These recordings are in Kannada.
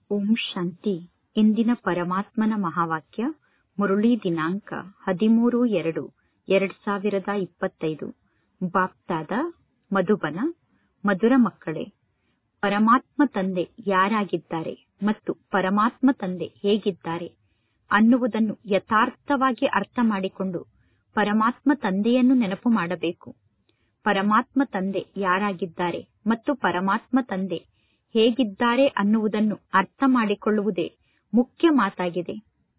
ಓಂ ಶಾಂತಿ ಇಂದಿನ ಪರಮಾತ್ಮನ ಮಹಾವಾಕ್ಯ ಮುರುಳಿ ದಿನಾಂಕ ಹದಿಮೂರು ಎರಡು ಎರಡ್ ಸಾವಿರದ ಇಪ್ಪತ್ತೈದು ಬಾಪ್ತಾದ ಮಧುಬನ ಮಧುರ ಮಕ್ಕಳೇ ಪರಮಾತ್ಮ ತಂದೆ ಯಾರಾಗಿದ್ದಾರೆ ಮತ್ತು ಪರಮಾತ್ಮ ತಂದೆ ಹೇಗಿದ್ದಾರೆ ಅನ್ನುವುದನ್ನು ಯಥಾರ್ಥವಾಗಿ ಅರ್ಥ ಮಾಡಿಕೊಂಡು ಪರಮಾತ್ಮ ತಂದೆಯನ್ನು ನೆನಪು ಮಾಡಬೇಕು ಪರಮಾತ್ಮ ತಂದೆ ಯಾರಾಗಿದ್ದಾರೆ ಮತ್ತು ಪರಮಾತ್ಮ ತಂದೆ ಹೇಗಿದ್ದಾರೆ ಅನ್ನುವುದನ್ನು ಅರ್ಥ ಮಾಡಿಕೊಳ್ಳುವುದೇ ಮುಖ್ಯ ಮಾತಾಗಿದೆ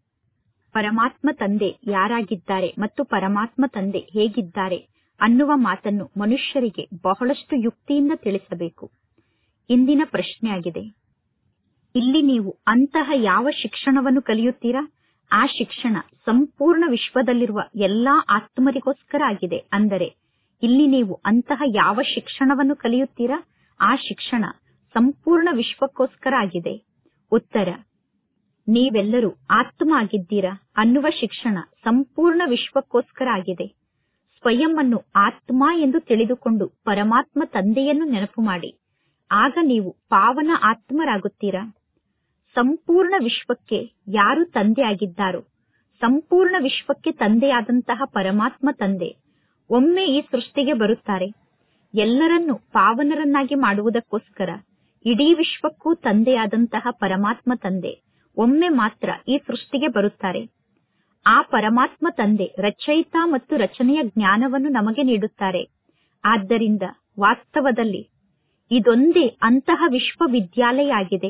ಪರಮಾತ್ಮ ತಂದೆ ಯಾರಾಗಿದ್ದಾರೆ ಮತ್ತು ಪರಮಾತ್ಮ ತಂದೆ ಹೇಗಿದ್ದಾರೆ ಅನ್ನುವ ಮಾತನ್ನು ಮನುಷ್ಯರಿಗೆ ಬಹಳಷ್ಟು ಯುಕ್ತಿಯಿಂದ ತಿಳಿಸಬೇಕು ಇಂದಿನ ಪ್ರಶ್ನೆಯಾಗಿದೆ ಇಲ್ಲಿ ನೀವು ಅಂತಹ ಯಾವ ಶಿಕ್ಷಣವನ್ನು ಕಲಿಯುತ್ತೀರಾ ಆ ಶಿಕ್ಷಣ ಸಂಪೂರ್ಣ ವಿಶ್ವದಲ್ಲಿರುವ ಎಲ್ಲಾ ಆತ್ಮರಿಗೋಸ್ಕರ ಆಗಿದೆ ಅಂದರೆ ಇಲ್ಲಿ ನೀವು ಅಂತಹ ಯಾವ ಶಿಕ್ಷಣವನ್ನು ಕಲಿಯುತ್ತೀರಾ ಆ ಶಿಕ್ಷಣ ಸಂಪೂರ್ಣ ವಿಶ್ವಕ್ಕೋಸ್ಕರ ಆಗಿದೆ ಉತ್ತರ ನೀವೆಲ್ಲರೂ ಆತ್ಮ ಆಗಿದ್ದೀರಾ ಅನ್ನುವ ಶಿಕ್ಷಣ ಸಂಪೂರ್ಣ ವಿಶ್ವಕ್ಕೋಸ್ಕರ ಆಗಿದೆ ಸ್ವಯಂ ಅನ್ನು ಆತ್ಮ ಎಂದು ತಿಳಿದುಕೊಂಡು ಪರಮಾತ್ಮ ತಂದೆಯನ್ನು ನೆನಪು ಮಾಡಿ ಆಗ ನೀವು ಪಾವನ ಆತ್ಮರಾಗುತ್ತೀರಾ ಸಂಪೂರ್ಣ ವಿಶ್ವಕ್ಕೆ ಯಾರು ತಂದೆ ಆಗಿದ್ದಾರೋ ಸಂಪೂರ್ಣ ವಿಶ್ವಕ್ಕೆ ತಂದೆಯಾದಂತಹ ಪರಮಾತ್ಮ ತಂದೆ ಒಮ್ಮೆ ಈ ಸೃಷ್ಟಿಗೆ ಬರುತ್ತಾರೆ ಎಲ್ಲರನ್ನೂ ಪಾವನರನ್ನಾಗಿ ಮಾಡುವುದಕ್ಕೋಸ್ಕರ ಇಡೀ ವಿಶ್ವಕ್ಕೂ ತಂದೆಯಾದಂತಹ ಪರಮಾತ್ಮ ತಂದೆ ಒಮ್ಮೆ ಮಾತ್ರ ಈ ಸೃಷ್ಟಿಗೆ ಬರುತ್ತಾರೆ ಆ ಪರಮಾತ್ಮ ತಂದೆ ರಚಯಿತ ಮತ್ತು ರಚನೆಯ ಜ್ಞಾನವನ್ನು ನಮಗೆ ನೀಡುತ್ತಾರೆ ಆದ್ದರಿಂದ ವಾಸ್ತವದಲ್ಲಿ ಇದೊಂದೇ ಅಂತಹ ವಿಶ್ವವಿದ್ಯಾಲಯ ಆಗಿದೆ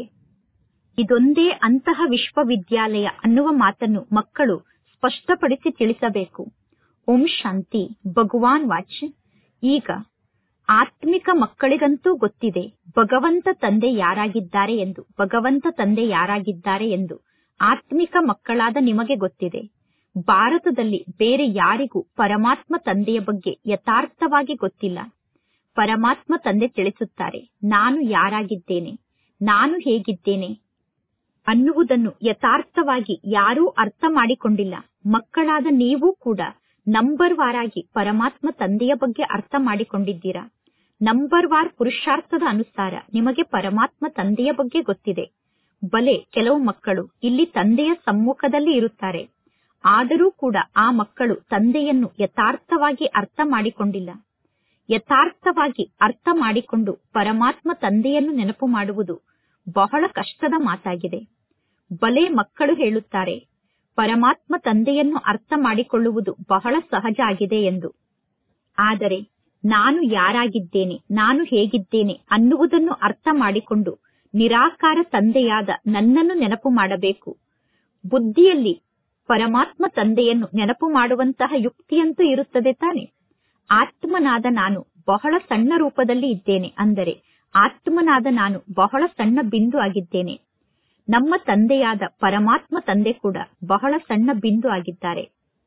ಇದೊಂದೇ ಅಂತಹ ವಿಶ್ವವಿದ್ಯಾಲಯ ಅನ್ನುವ ಮಾತನ್ನು ಮಕ್ಕಳು ಸ್ಪಷ್ಟಪಡಿಸಿ ತಿಳಿಸಬೇಕು ಓಂ ಶಾಂತಿ ಭಗವಾನ್ ವಾಚ್ ಈಗ ಆತ್ಮಿಕ ಮಕ್ಕಳಿಗಂತೂ ಗೊತ್ತಿದೆ ಭಗವಂತ ತಂದೆ ಯಾರಾಗಿದ್ದಾರೆ ಎಂದು ಭಗವಂತ ತಂದೆ ಯಾರಾಗಿದ್ದಾರೆ ಎಂದು ಆತ್ಮಿಕ ಮಕ್ಕಳಾದ ನಿಮಗೆ ಗೊತ್ತಿದೆ ಭಾರತದಲ್ಲಿ ಬೇರೆ ಯಾರಿಗೂ ಪರಮಾತ್ಮ ತಂದೆಯ ಬಗ್ಗೆ ಯಥಾರ್ಥವಾಗಿ ಗೊತ್ತಿಲ್ಲ ಪರಮಾತ್ಮ ತಂದೆ ತಿಳಿಸುತ್ತಾರೆ ನಾನು ಯಾರಾಗಿದ್ದೇನೆ ನಾನು ಹೇಗಿದ್ದೇನೆ ಅನ್ನುವುದನ್ನು ಯಥಾರ್ಥವಾಗಿ ಯಾರೂ ಅರ್ಥ ಮಾಡಿಕೊಂಡಿಲ್ಲ ಮಕ್ಕಳಾದ ನೀವು ಕೂಡ ನಂಬರ್ ವಾರಾಗಿ ಪರಮಾತ್ಮ ತಂದೆಯ ಬಗ್ಗೆ ಅರ್ಥ ಮಾಡಿಕೊಂಡಿದ್ದೀರಾ ನಂಬರ್ ವಾರ್ ಪುರುಷಾರ್ಥದ ಅನುಸಾರ ನಿಮಗೆ ಪರಮಾತ್ಮ ತಂದೆಯ ಬಗ್ಗೆ ಗೊತ್ತಿದೆ ಬಲೆ ಕೆಲವು ಮಕ್ಕಳು ಇಲ್ಲಿ ತಂದೆಯ ಸಮ್ಮುಖದಲ್ಲಿ ಇರುತ್ತಾರೆ ಆದರೂ ಕೂಡ ಆ ಮಕ್ಕಳು ತಂದೆಯನ್ನು ಯಥಾರ್ಥವಾಗಿ ಅರ್ಥ ಮಾಡಿಕೊಂಡಿಲ್ಲ ಯಥಾರ್ಥವಾಗಿ ಅರ್ಥ ಮಾಡಿಕೊಂಡು ಪರಮಾತ್ಮ ತಂದೆಯನ್ನು ನೆನಪು ಮಾಡುವುದು ಬಹಳ ಕಷ್ಟದ ಮಾತಾಗಿದೆ ಬಲೆ ಮಕ್ಕಳು ಹೇಳುತ್ತಾರೆ ಪರಮಾತ್ಮ ತಂದೆಯನ್ನು ಅರ್ಥ ಮಾಡಿಕೊಳ್ಳುವುದು ಬಹಳ ಸಹಜ ಆಗಿದೆ ಎಂದು ಆದರೆ ನಾನು ಯಾರಾಗಿದ್ದೇನೆ ನಾನು ಹೇಗಿದ್ದೇನೆ ಅನ್ನುವುದನ್ನು ಅರ್ಥ ಮಾಡಿಕೊಂಡು ನಿರಾಕಾರ ತಂದೆಯಾದ ನನ್ನನ್ನು ನೆನಪು ಮಾಡಬೇಕು ಬುದ್ಧಿಯಲ್ಲಿ ಪರಮಾತ್ಮ ತಂದೆಯನ್ನು ನೆನಪು ಮಾಡುವಂತಹ ಯುಕ್ತಿಯಂತೂ ಇರುತ್ತದೆ ತಾನೆ ಆತ್ಮನಾದ ನಾನು ಬಹಳ ಸಣ್ಣ ರೂಪದಲ್ಲಿ ಇದ್ದೇನೆ ಅಂದರೆ ಆತ್ಮನಾದ ನಾನು ಬಹಳ ಸಣ್ಣ ಬಿಂದು ಆಗಿದ್ದೇನೆ ನಮ್ಮ ತಂದೆಯಾದ ಪರಮಾತ್ಮ ತಂದೆ ಕೂಡ ಬಹಳ ಸಣ್ಣ ಬಿಂದು ಆಗಿದ್ದಾರೆ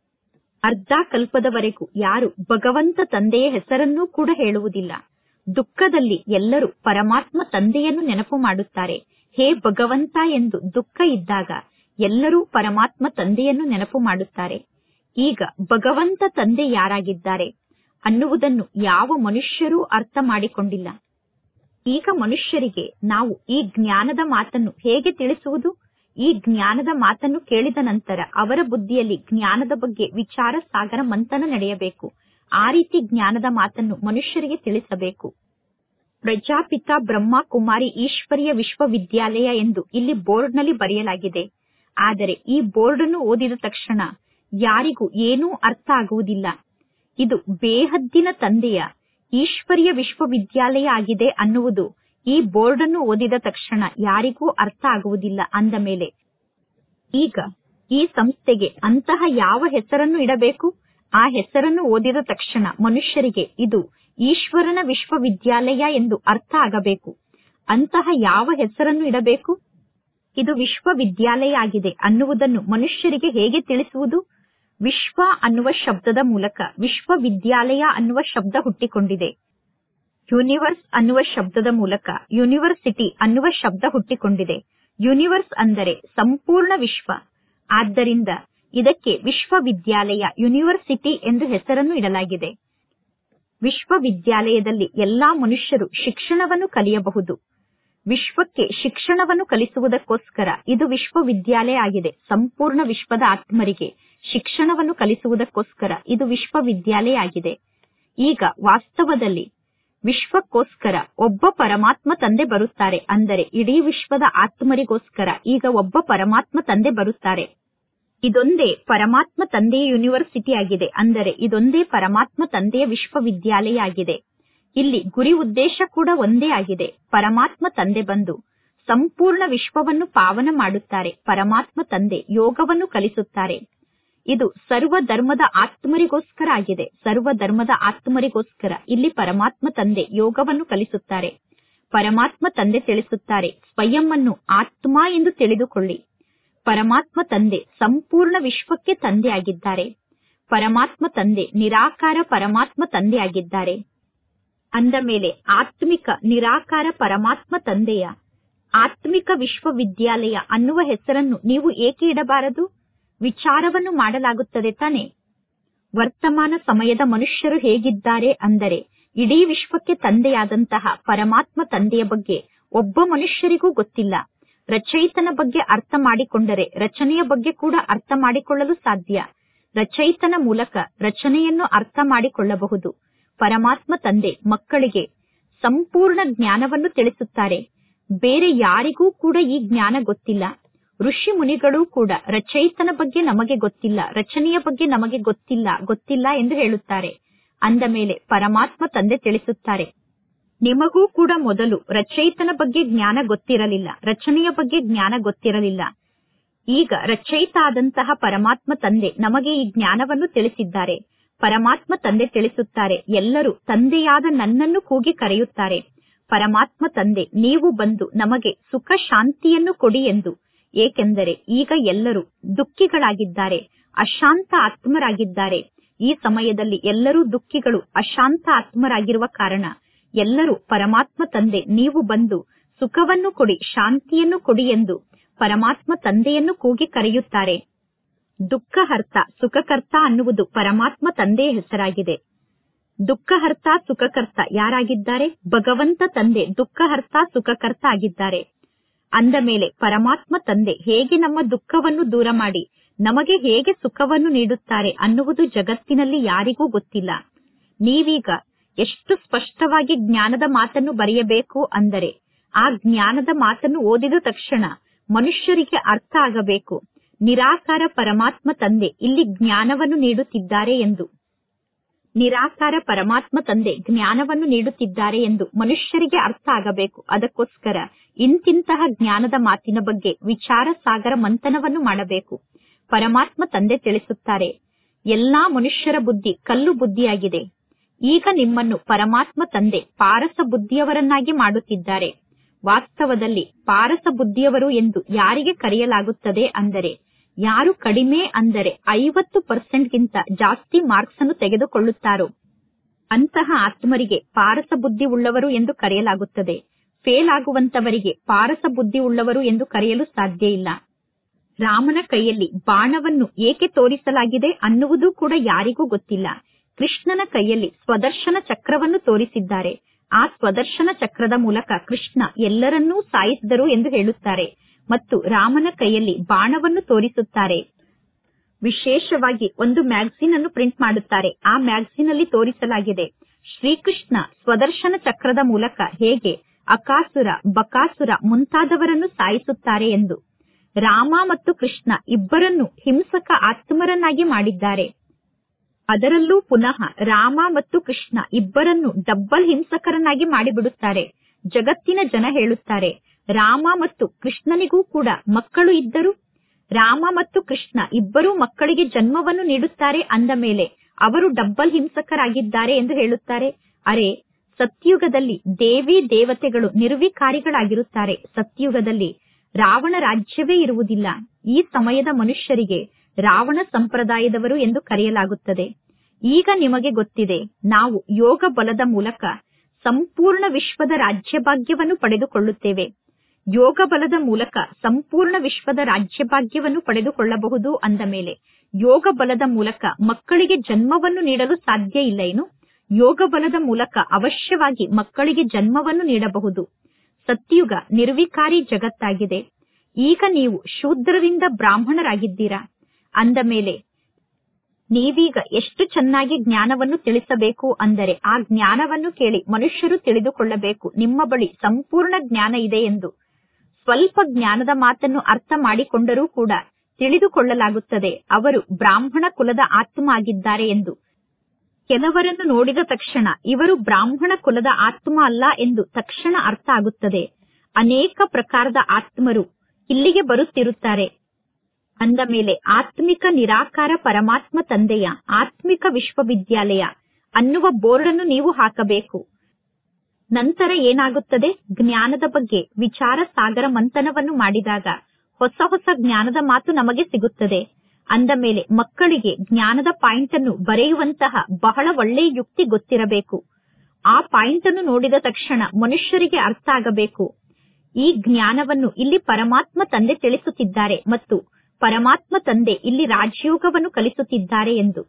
ಅರ್ಧ ಕಲ್ಪದವರೆಗೂ ಯಾರು ಭಗವಂತ ತಂದೆಯ ಹೆಸರನ್ನೂ ಕೂಡ ಹೇಳುವುದಿಲ್ಲ ದುಃಖದಲ್ಲಿ ಎಲ್ಲರೂ ಪರಮಾತ್ಮ ತಂದೆಯನ್ನು ನೆನಪು ಮಾಡುತ್ತಾರೆ ಹೇ ಭಗವಂತ ಎಂದು ದುಃಖ ಇದ್ದಾಗ ಎಲ್ಲರೂ ಪರಮಾತ್ಮ ತಂದೆಯನ್ನು ನೆನಪು ಮಾಡುತ್ತಾರೆ ಈಗ ಭಗವಂತ ತಂದೆ ಯಾರಾಗಿದ್ದಾರೆ ಅನ್ನುವುದನ್ನು ಯಾವ ಮನುಷ್ಯರೂ ಅರ್ಥ ಮಾಡಿಕೊಂಡಿಲ್ಲ ಈಗ ಮನುಷ್ಯರಿಗೆ ನಾವು ಈ ಜ್ಞಾನದ ಮಾತನ್ನು ಹೇಗೆ ತಿಳಿಸುವುದು ಈ ಜ್ಞಾನದ ಮಾತನ್ನು ಕೇಳಿದ ನಂತರ ಅವರ ಬುದ್ಧಿಯಲ್ಲಿ ಜ್ಞಾನದ ಬಗ್ಗೆ ವಿಚಾರ ಸಾಗರ ಮಂಥನ ನಡೆಯಬೇಕು ಆ ರೀತಿ ಜ್ಞಾನದ ಮಾತನ್ನು ಮನುಷ್ಯರಿಗೆ ತಿಳಿಸಬೇಕು ಪ್ರಜಾಪಿತ ಬ್ರಹ್ಮ ಕುಮಾರಿ ಈಶ್ವರಿಯ ವಿಶ್ವವಿದ್ಯಾಲಯ ಎಂದು ಇಲ್ಲಿ ಬೋರ್ಡ್ನಲ್ಲಿ ಬರೆಯಲಾಗಿದೆ ಆದರೆ ಈ ಬೋರ್ಡ್ ಅನ್ನು ಓದಿದ ತಕ್ಷಣ ಯಾರಿಗೂ ಏನೂ ಅರ್ಥ ಆಗುವುದಿಲ್ಲ ಇದು ಬೇಹದ್ದಿನ ತಂದೆಯ ಈಶ್ವರಿಯ ವಿಶ್ವವಿದ್ಯಾಲಯ ಆಗಿದೆ ಅನ್ನುವುದು ಈ ಬೋರ್ಡ್ ಅನ್ನು ಓದಿದ ತಕ್ಷಣ ಯಾರಿಗೂ ಅರ್ಥ ಆಗುವುದಿಲ್ಲ ಅಂದ ಮೇಲೆ ಈಗ ಈ ಸಂಸ್ಥೆಗೆ ಅಂತಹ ಯಾವ ಹೆಸರನ್ನು ಇಡಬೇಕು ಆ ಹೆಸರನ್ನು ಓದಿದ ತಕ್ಷಣ ಮನುಷ್ಯರಿಗೆ ಇದು ಈಶ್ವರನ ವಿಶ್ವವಿದ್ಯಾಲಯ ಎಂದು ಅರ್ಥ ಆಗಬೇಕು ಅಂತಹ ಯಾವ ಹೆಸರನ್ನು ಇಡಬೇಕು ಇದು ವಿಶ್ವವಿದ್ಯಾಲಯ ಆಗಿದೆ ಅನ್ನುವುದನ್ನು ಮನುಷ್ಯರಿಗೆ ಹೇಗೆ ತಿಳಿಸುವುದು ವಿಶ್ವ ಅನ್ನುವ ಶಬ್ದದ ಮೂಲಕ ವಿಶ್ವವಿದ್ಯಾಲಯ ಅನ್ನುವ ಶಬ್ದ ಹುಟ್ಟಿಕೊಂಡಿದೆ ಯೂನಿವರ್ಸ್ ಅನ್ನುವ ಶಬ್ದದ ಮೂಲಕ ಯೂನಿವರ್ಸಿಟಿ ಅನ್ನುವ ಶಬ್ದ ಹುಟ್ಟಿಕೊಂಡಿದೆ ಯೂನಿವರ್ಸ್ ಅಂದರೆ ಸಂಪೂರ್ಣ ವಿಶ್ವ ಆದ್ದರಿಂದ ಇದಕ್ಕೆ ವಿಶ್ವವಿದ್ಯಾಲಯ ಯೂನಿವರ್ಸಿಟಿ ಎಂದು ಹೆಸರನ್ನು ಇಡಲಾಗಿದೆ ವಿಶ್ವವಿದ್ಯಾಲಯದಲ್ಲಿ ಎಲ್ಲಾ ಮನುಷ್ಯರು ಶಿಕ್ಷಣವನ್ನು ಕಲಿಯಬಹುದು ವಿಶ್ವಕ್ಕೆ ಶಿಕ್ಷಣವನ್ನು ಕಲಿಸುವುದಕ್ಕೋಸ್ಕರ ಇದು ವಿಶ್ವವಿದ್ಯಾಲಯ ಆಗಿದೆ ಸಂಪೂರ್ಣ ವಿಶ್ವದ ಆತ್ಮರಿಗೆ ಶಿಕ್ಷಣವನ್ನು ಕಲಿಸುವುದಕ್ಕೋಸ್ಕರ ಇದು ವಿಶ್ವವಿದ್ಯಾಲಯ ಆಗಿದೆ ಈಗ ವಾಸ್ತವದಲ್ಲಿ ವಿಶ್ವಕ್ಕೋಸ್ಕರ ಒಬ್ಬ ಪರಮಾತ್ಮ ತಂದೆ ಬರುತ್ತಾರೆ ಅಂದರೆ ಇಡೀ ವಿಶ್ವದ ಆತ್ಮರಿಗೋಸ್ಕರ ಈಗ ಒಬ್ಬ ಪರಮಾತ್ಮ ತಂದೆ ಬರುತ್ತಾರೆ ಇದೊಂದೇ ಪರಮಾತ್ಮ ತಂದೆಯ ಯೂನಿವರ್ಸಿಟಿ ಆಗಿದೆ ಅಂದರೆ ಇದೊಂದೇ ಪರಮಾತ್ಮ ತಂದೆಯ ವಿಶ್ವವಿದ್ಯಾಲಯ ಆಗಿದೆ ಇಲ್ಲಿ ಗುರಿ ಉದ್ದೇಶ ಕೂಡ ಒಂದೇ ಆಗಿದೆ ಪರಮಾತ್ಮ ತಂದೆ ಬಂದು ಸಂಪೂರ್ಣ ವಿಶ್ವವನ್ನು ಪಾವನ ಮಾಡುತ್ತಾರೆ ಪರಮಾತ್ಮ ತಂದೆ ಯೋಗವನ್ನು ಕಲಿಸುತ್ತಾರೆ ಇದು ಸರ್ವ ಧರ್ಮದ ಆತ್ಮರಿಗೋಸ್ಕರ ಆಗಿದೆ ಸರ್ವ ಧರ್ಮದ ಆತ್ಮರಿಗೋಸ್ಕರ ಇಲ್ಲಿ ಪರಮಾತ್ಮ ತಂದೆ ಯೋಗವನ್ನು ಕಲಿಸುತ್ತಾರೆ ಪರಮಾತ್ಮ ತಂದೆ ತಿಳಿಸುತ್ತಾರೆ ಸ್ವಯಂ ಅನ್ನು ಆತ್ಮ ಎಂದು ತಿಳಿದುಕೊಳ್ಳಿ ಪರಮಾತ್ಮ ತಂದೆ ಸಂಪೂರ್ಣ ವಿಶ್ವಕ್ಕೆ ತಂದೆ ಆಗಿದ್ದಾರೆ ಪರಮಾತ್ಮ ತಂದೆ ನಿರಾಕಾರ ಪರಮಾತ್ಮ ತಂದೆ ಆಗಿದ್ದಾರೆ ಅಂದ ಮೇಲೆ ಆತ್ಮಿಕ ನಿರಾಕಾರ ಪರಮಾತ್ಮ ತಂದೆಯ ಆತ್ಮಿಕ ವಿಶ್ವವಿದ್ಯಾಲಯ ಅನ್ನುವ ಹೆಸರನ್ನು ನೀವು ಏಕೆ ಇಡಬಾರದು ವಿಚಾರವನ್ನು ಮಾಡಲಾಗುತ್ತದೆ ತಾನೆ ವರ್ತಮಾನ ಸಮಯದ ಮನುಷ್ಯರು ಹೇಗಿದ್ದಾರೆ ಅಂದರೆ ಇಡೀ ವಿಶ್ವಕ್ಕೆ ತಂದೆಯಾದಂತಹ ಪರಮಾತ್ಮ ತಂದೆಯ ಬಗ್ಗೆ ಒಬ್ಬ ಮನುಷ್ಯರಿಗೂ ಗೊತ್ತಿಲ್ಲ ರಚಯಿತನ ಬಗ್ಗೆ ಅರ್ಥ ಮಾಡಿಕೊಂಡರೆ ರಚನೆಯ ಬಗ್ಗೆ ಕೂಡ ಅರ್ಥ ಮಾಡಿಕೊಳ್ಳಲು ಸಾಧ್ಯ ರಚಯಿತನ ಮೂಲಕ ರಚನೆಯನ್ನು ಅರ್ಥ ಮಾಡಿಕೊಳ್ಳಬಹುದು ಪರಮಾತ್ಮ ತಂದೆ ಮಕ್ಕಳಿಗೆ ಸಂಪೂರ್ಣ ಜ್ಞಾನವನ್ನು ತಿಳಿಸುತ್ತಾರೆ ಬೇರೆ ಯಾರಿಗೂ ಕೂಡ ಈ ಜ್ಞಾನ ಗೊತ್ತಿಲ್ಲ ಋಷಿ ಮುನಿಗಳು ಕೂಡ ರಚಯಿತನ ಬಗ್ಗೆ ನಮಗೆ ಗೊತ್ತಿಲ್ಲ ರಚನೆಯ ಬಗ್ಗೆ ನಮಗೆ ಗೊತ್ತಿಲ್ಲ ಗೊತ್ತಿಲ್ಲ ಎಂದು ಹೇಳುತ್ತಾರೆ ಅಂದ ಮೇಲೆ ಪರಮಾತ್ಮ ತಂದೆ ತಿಳಿಸುತ್ತಾರೆ ನಿಮಗೂ ಕೂಡ ಮೊದಲು ರಚಯಿತನ ಬಗ್ಗೆ ಜ್ಞಾನ ಗೊತ್ತಿರಲಿಲ್ಲ ರಚನೆಯ ಬಗ್ಗೆ ಜ್ಞಾನ ಗೊತ್ತಿರಲಿಲ್ಲ ಈಗ ರಚಯಿತ ಆದಂತಹ ಪರಮಾತ್ಮ ತಂದೆ ನಮಗೆ ಈ ಜ್ಞಾನವನ್ನು ತಿಳಿಸಿದ್ದಾರೆ ಪರಮಾತ್ಮ ತಂದೆ ತಿಳಿಸುತ್ತಾರೆ ಎಲ್ಲರೂ ತಂದೆಯಾದ ನನ್ನನ್ನು ಕೂಗಿ ಕರೆಯುತ್ತಾರೆ ಪರಮಾತ್ಮ ತಂದೆ ನೀವು ಬಂದು ನಮಗೆ ಸುಖ ಶಾಂತಿಯನ್ನು ಕೊಡಿ ಎಂದು ಏಕೆಂದರೆ ಈಗ ಎಲ್ಲರೂ ದುಃಖಿಗಳಾಗಿದ್ದಾರೆ ಅಶಾಂತ ಆತ್ಮರಾಗಿದ್ದಾರೆ ಈ ಸಮಯದಲ್ಲಿ ಎಲ್ಲರೂ ದುಃಖಿಗಳು ಅಶಾಂತ ಆತ್ಮರಾಗಿರುವ ಕಾರಣ ಎಲ್ಲರೂ ಪರಮಾತ್ಮ ತಂದೆ ನೀವು ಬಂದು ಸುಖವನ್ನು ಕೊಡಿ ಶಾಂತಿಯನ್ನು ಕೊಡಿ ಎಂದು ಪರಮಾತ್ಮ ತಂದೆಯನ್ನು ಕೂಗಿ ಕರೆಯುತ್ತಾರೆ ದುಃಖಹರ್ತ ಸುಖಕರ್ತ ಅನ್ನುವುದು ಪರಮಾತ್ಮ ತಂದೆಯ ಹೆಸರಾಗಿದೆ ದುಃಖಹರ್ತ ಸುಖಕರ್ತ ಯಾರಾಗಿದ್ದಾರೆ ಭಗವಂತ ತಂದೆ ದುಃಖಹರ್ತ ಸುಖಕರ್ತ ಆಗಿದ್ದಾರೆ ಅಂದ ಮೇಲೆ ಪರಮಾತ್ಮ ತಂದೆ ಹೇಗೆ ನಮ್ಮ ದುಃಖವನ್ನು ದೂರ ಮಾಡಿ ನಮಗೆ ಹೇಗೆ ಸುಖವನ್ನು ನೀಡುತ್ತಾರೆ ಅನ್ನುವುದು ಜಗತ್ತಿನಲ್ಲಿ ಯಾರಿಗೂ ಗೊತ್ತಿಲ್ಲ ನೀವೀಗ ಎಷ್ಟು ಸ್ಪಷ್ಟವಾಗಿ ಜ್ಞಾನದ ಮಾತನ್ನು ಬರೆಯಬೇಕು ಅಂದರೆ ಆ ಜ್ಞಾನದ ಮಾತನ್ನು ಓದಿದ ತಕ್ಷಣ ಮನುಷ್ಯರಿಗೆ ಅರ್ಥ ಆಗಬೇಕು ನಿರಾಕಾರ ಪರಮಾತ್ಮ ತಂದೆ ಇಲ್ಲಿ ಜ್ಞಾನವನ್ನು ನೀಡುತ್ತಿದ್ದಾರೆ ಎಂದು ನಿರಾಕಾರ ಪರಮಾತ್ಮ ತಂದೆ ಜ್ಞಾನವನ್ನು ನೀಡುತ್ತಿದ್ದಾರೆ ಎಂದು ಮನುಷ್ಯರಿಗೆ ಅರ್ಥ ಆಗಬೇಕು ಅದಕ್ಕೋಸ್ಕರ ಇಂತಿಂತಹ ಜ್ಞಾನದ ಮಾತಿನ ಬಗ್ಗೆ ವಿಚಾರ ಸಾಗರ ಮಂಥನವನ್ನು ಮಾಡಬೇಕು ಪರಮಾತ್ಮ ತಂದೆ ತಿಳಿಸುತ್ತಾರೆ ಎಲ್ಲಾ ಮನುಷ್ಯರ ಬುದ್ಧಿ ಕಲ್ಲು ಬುದ್ಧಿಯಾಗಿದೆ ಈಗ ನಿಮ್ಮನ್ನು ಪರಮಾತ್ಮ ತಂದೆ ಪಾರಸ ಬುದ್ಧಿಯವರನ್ನಾಗಿ ಮಾಡುತ್ತಿದ್ದಾರೆ ವಾಸ್ತವದಲ್ಲಿ ಪಾರಸ ಬುದ್ಧಿಯವರು ಎಂದು ಯಾರಿಗೆ ಕರೆಯಲಾಗುತ್ತದೆ ಅಂದರೆ ಯಾರು ಕಡಿಮೆ ಅಂದರೆ ಐವತ್ತು ಪರ್ಸೆಂಟ್ಗಿಂತ ಜಾಸ್ತಿ ಮಾರ್ಕ್ಸ್ ಅನ್ನು ತೆಗೆದುಕೊಳ್ಳುತ್ತಾರೋ ಅಂತಹ ಆತ್ಮರಿಗೆ ಪಾರಸ ಬುದ್ಧಿ ಉಳ್ಳವರು ಎಂದು ಕರೆಯಲಾಗುತ್ತದೆ ಫೇಲ್ ಆಗುವಂತವರಿಗೆ ಪಾರಸ ಬುದ್ಧಿ ಉಳ್ಳವರು ಎಂದು ಕರೆಯಲು ಸಾಧ್ಯ ಇಲ್ಲ ರಾಮನ ಕೈಯಲ್ಲಿ ಬಾಣವನ್ನು ಏಕೆ ತೋರಿಸಲಾಗಿದೆ ಅನ್ನುವುದು ಕೂಡ ಯಾರಿಗೂ ಗೊತ್ತಿಲ್ಲ ಕೃಷ್ಣನ ಕೈಯಲ್ಲಿ ಸ್ವದರ್ಶನ ಚಕ್ರವನ್ನು ತೋರಿಸಿದ್ದಾರೆ ಆ ಸ್ವದರ್ಶನ ಚಕ್ರದ ಮೂಲಕ ಕೃಷ್ಣ ಎಲ್ಲರನ್ನೂ ಸಾಯಿಸಿದರು ಎಂದು ಹೇಳುತ್ತಾರೆ ಮತ್ತು ರಾಮನ ಕೈಯಲ್ಲಿ ಬಾಣವನ್ನು ತೋರಿಸುತ್ತಾರೆ ವಿಶೇಷವಾಗಿ ಒಂದು ಮ್ಯಾಗಝಿನ್ ಅನ್ನು ಪ್ರಿಂಟ್ ಮಾಡುತ್ತಾರೆ ಆ ಮ್ಯಾಗಝಿನ್ ಅಲ್ಲಿ ತೋರಿಸಲಾಗಿದೆ ಶ್ರೀಕೃಷ್ಣ ಸ್ವದರ್ಶನ ಚಕ್ರದ ಮೂಲಕ ಹೇಗೆ ಅಕಾಸುರ ಬಕಾಸುರ ಮುಂತಾದವರನ್ನು ಸಾಯಿಸುತ್ತಾರೆ ಎಂದು ರಾಮ ಮತ್ತು ಕೃಷ್ಣ ಇಬ್ಬರನ್ನು ಹಿಂಸಕ ಆತ್ಮರನ್ನಾಗಿ ಮಾಡಿದ್ದಾರೆ ಅದರಲ್ಲೂ ಪುನಃ ರಾಮ ಮತ್ತು ಕೃಷ್ಣ ಇಬ್ಬರನ್ನು ಡಬ್ಬಲ್ ಹಿಂಸಕರನ್ನಾಗಿ ಮಾಡಿಬಿಡುತ್ತಾರೆ ಜಗತ್ತಿನ ಜನ ಹೇಳುತ್ತಾರೆ ರಾಮ ಮತ್ತು ಕೃಷ್ಣನಿಗೂ ಕೂಡ ಮಕ್ಕಳು ಇದ್ದರು ರಾಮ ಮತ್ತು ಕೃಷ್ಣ ಇಬ್ಬರೂ ಮಕ್ಕಳಿಗೆ ಜನ್ಮವನ್ನು ನೀಡುತ್ತಾರೆ ಅಂದ ಮೇಲೆ ಅವರು ಡಬ್ಬಲ್ ಹಿಂಸಕರಾಗಿದ್ದಾರೆ ಎಂದು ಹೇಳುತ್ತಾರೆ ಅರೆ ಸತ್ಯುಗದಲ್ಲಿ ದೇವಿ ದೇವತೆಗಳು ನಿರ್ವಿಕಾರಿಗಳಾಗಿರುತ್ತಾರೆ ಸತ್ಯುಗದಲ್ಲಿ ರಾವಣ ರಾಜ್ಯವೇ ಇರುವುದಿಲ್ಲ ಈ ಸಮಯದ ಮನುಷ್ಯರಿಗೆ ರಾವಣ ಸಂಪ್ರದಾಯದವರು ಎಂದು ಕರೆಯಲಾಗುತ್ತದೆ ಈಗ ನಿಮಗೆ ಗೊತ್ತಿದೆ ನಾವು ಯೋಗ ಬಲದ ಮೂಲಕ ಸಂಪೂರ್ಣ ವಿಶ್ವದ ರಾಜ್ಯಭಾಗ್ಯವನ್ನು ಪಡೆದುಕೊಳ್ಳುತ್ತೇವೆ ಯೋಗ ಬಲದ ಮೂಲಕ ಸಂಪೂರ್ಣ ವಿಶ್ವದ ರಾಜ್ಯಭಾಗ್ಯವನ್ನು ಪಡೆದುಕೊಳ್ಳಬಹುದು ಅಂದ ಮೇಲೆ ಯೋಗ ಬಲದ ಮೂಲಕ ಮಕ್ಕಳಿಗೆ ಜನ್ಮವನ್ನು ನೀಡಲು ಸಾಧ್ಯ ಇಲ್ಲ ಏನು ಯೋಗ ಬಲದ ಮೂಲಕ ಅವಶ್ಯವಾಗಿ ಮಕ್ಕಳಿಗೆ ಜನ್ಮವನ್ನು ನೀಡಬಹುದು ಸತ್ಯುಗ ನಿರ್ವಿಕಾರಿ ಜಗತ್ತಾಗಿದೆ ಈಗ ನೀವು ಶೂದ್ರರಿಂದ ಬ್ರಾಹ್ಮಣರಾಗಿದ್ದೀರಾ ಅಂದ ಮೇಲೆ ನೀವೀಗ ಎಷ್ಟು ಚೆನ್ನಾಗಿ ಜ್ಞಾನವನ್ನು ತಿಳಿಸಬೇಕು ಅಂದರೆ ಆ ಜ್ಞಾನವನ್ನು ಕೇಳಿ ಮನುಷ್ಯರು ತಿಳಿದುಕೊಳ್ಳಬೇಕು ನಿಮ್ಮ ಬಳಿ ಸಂಪೂರ್ಣ ಜ್ಞಾನ ಇದೆ ಎಂದು ಸ್ವಲ್ಪ ಜ್ಞಾನದ ಮಾತನ್ನು ಅರ್ಥ ಮಾಡಿಕೊಂಡರೂ ಕೂಡ ತಿಳಿದುಕೊಳ್ಳಲಾಗುತ್ತದೆ ಅವರು ಬ್ರಾಹ್ಮಣ ಕುಲದ ಆತ್ಮ ಆಗಿದ್ದಾರೆ ಎಂದು ಕೆಲವರನ್ನು ನೋಡಿದ ತಕ್ಷಣ ಇವರು ಬ್ರಾಹ್ಮಣ ಕುಲದ ಆತ್ಮ ಅಲ್ಲ ಎಂದು ತಕ್ಷಣ ಅರ್ಥ ಆಗುತ್ತದೆ ಅನೇಕ ಪ್ರಕಾರದ ಆತ್ಮರು ಇಲ್ಲಿಗೆ ಬರುತ್ತಿರುತ್ತಾರೆ ಅಂದ ಮೇಲೆ ಆತ್ಮಿಕ ನಿರಾಕಾರ ಪರಮಾತ್ಮ ತಂದೆಯ ಆತ್ಮಿಕ ವಿಶ್ವವಿದ್ಯಾಲಯ ಅನ್ನುವ ಬೋರ್ಡ್ ಅನ್ನು ನೀವು ಹಾಕಬೇಕು ನಂತರ ಏನಾಗುತ್ತದೆ ಜ್ಞಾನದ ಬಗ್ಗೆ ವಿಚಾರ ಸಾಗರ ಮಂಥನವನ್ನು ಮಾಡಿದಾಗ ಹೊಸ ಹೊಸ ಜ್ಞಾನದ ಮಾತು ನಮಗೆ ಸಿಗುತ್ತದೆ ಅಂದ ಮೇಲೆ ಮಕ್ಕಳಿಗೆ ಜ್ಞಾನದ ಪಾಯಿಂಟ್ ಅನ್ನು ಬರೆಯುವಂತಹ ಬಹಳ ಒಳ್ಳೆಯ ಯುಕ್ತಿ ಗೊತ್ತಿರಬೇಕು ಆ ಪಾಯಿಂಟ್ ಅನ್ನು ನೋಡಿದ ತಕ್ಷಣ ಮನುಷ್ಯರಿಗೆ ಅರ್ಥ ಆಗಬೇಕು ಈ ಜ್ಞಾನವನ್ನು ಇಲ್ಲಿ ಪರಮಾತ್ಮ ತಂದೆ ತಿಳಿಸುತ್ತಿದ್ದಾರೆ ಮತ್ತು ಪರಮಾತ್ಮ ತಂದೆ ಇಲ್ಲಿ ರಾಜಯೋಗವನ್ನು ಕಲಿಸುತ್ತಿದ್ದಾರೆ ಎಂದು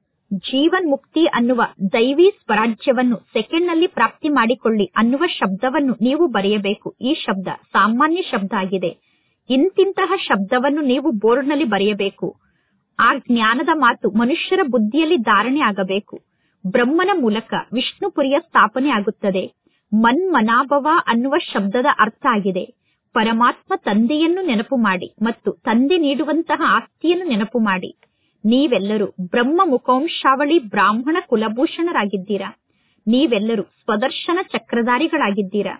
ಜೀವನ್ ಮುಕ್ತಿ ಅನ್ನುವ ದೈವಿ ಸ್ವರಾಜ್ಯವನ್ನು ಸೆಕೆಂಡ್ ನಲ್ಲಿ ಪ್ರಾಪ್ತಿ ಮಾಡಿಕೊಳ್ಳಿ ಅನ್ನುವ ಶಬ್ದವನ್ನು ನೀವು ಬರೆಯಬೇಕು ಈ ಶಬ್ದ ಸಾಮಾನ್ಯ ಶಬ್ದ ಆಗಿದೆ ಇಂತಿಂತಹ ಶಬ್ದವನ್ನು ನೀವು ಬೋರ್ಡ್ನಲ್ಲಿ ಬರೆಯಬೇಕು ಆ ಜ್ಞಾನದ ಮಾತು ಮನುಷ್ಯರ ಬುದ್ಧಿಯಲ್ಲಿ ಧಾರಣೆ ಆಗಬೇಕು ಬ್ರಹ್ಮನ ಮೂಲಕ ವಿಷ್ಣುಪುರಿಯ ಸ್ಥಾಪನೆ ಆಗುತ್ತದೆ ಮನ್ಮನಾಭವ ಅನ್ನುವ ಶಬ್ದದ ಅರ್ಥ ಆಗಿದೆ ಪರಮಾತ್ಮ ತಂದೆಯನ್ನು ನೆನಪು ಮಾಡಿ ಮತ್ತು ತಂದೆ ನೀಡುವಂತಹ ಆಸ್ತಿಯನ್ನು ನೆನಪು ಮಾಡಿ ನೀವೆಲ್ಲರೂ ಬ್ರಹ್ಮ ಮುಖವಂಶಾವಳಿ ಬ್ರಾಹ್ಮಣ ಕುಲಭೂಷಣರಾಗಿದ್ದೀರಾ ನೀವೆಲ್ಲರೂ ಸ್ವದರ್ಶನ ಚಕ್ರಧಾರಿಗಳಾಗಿದ್ದೀರಾ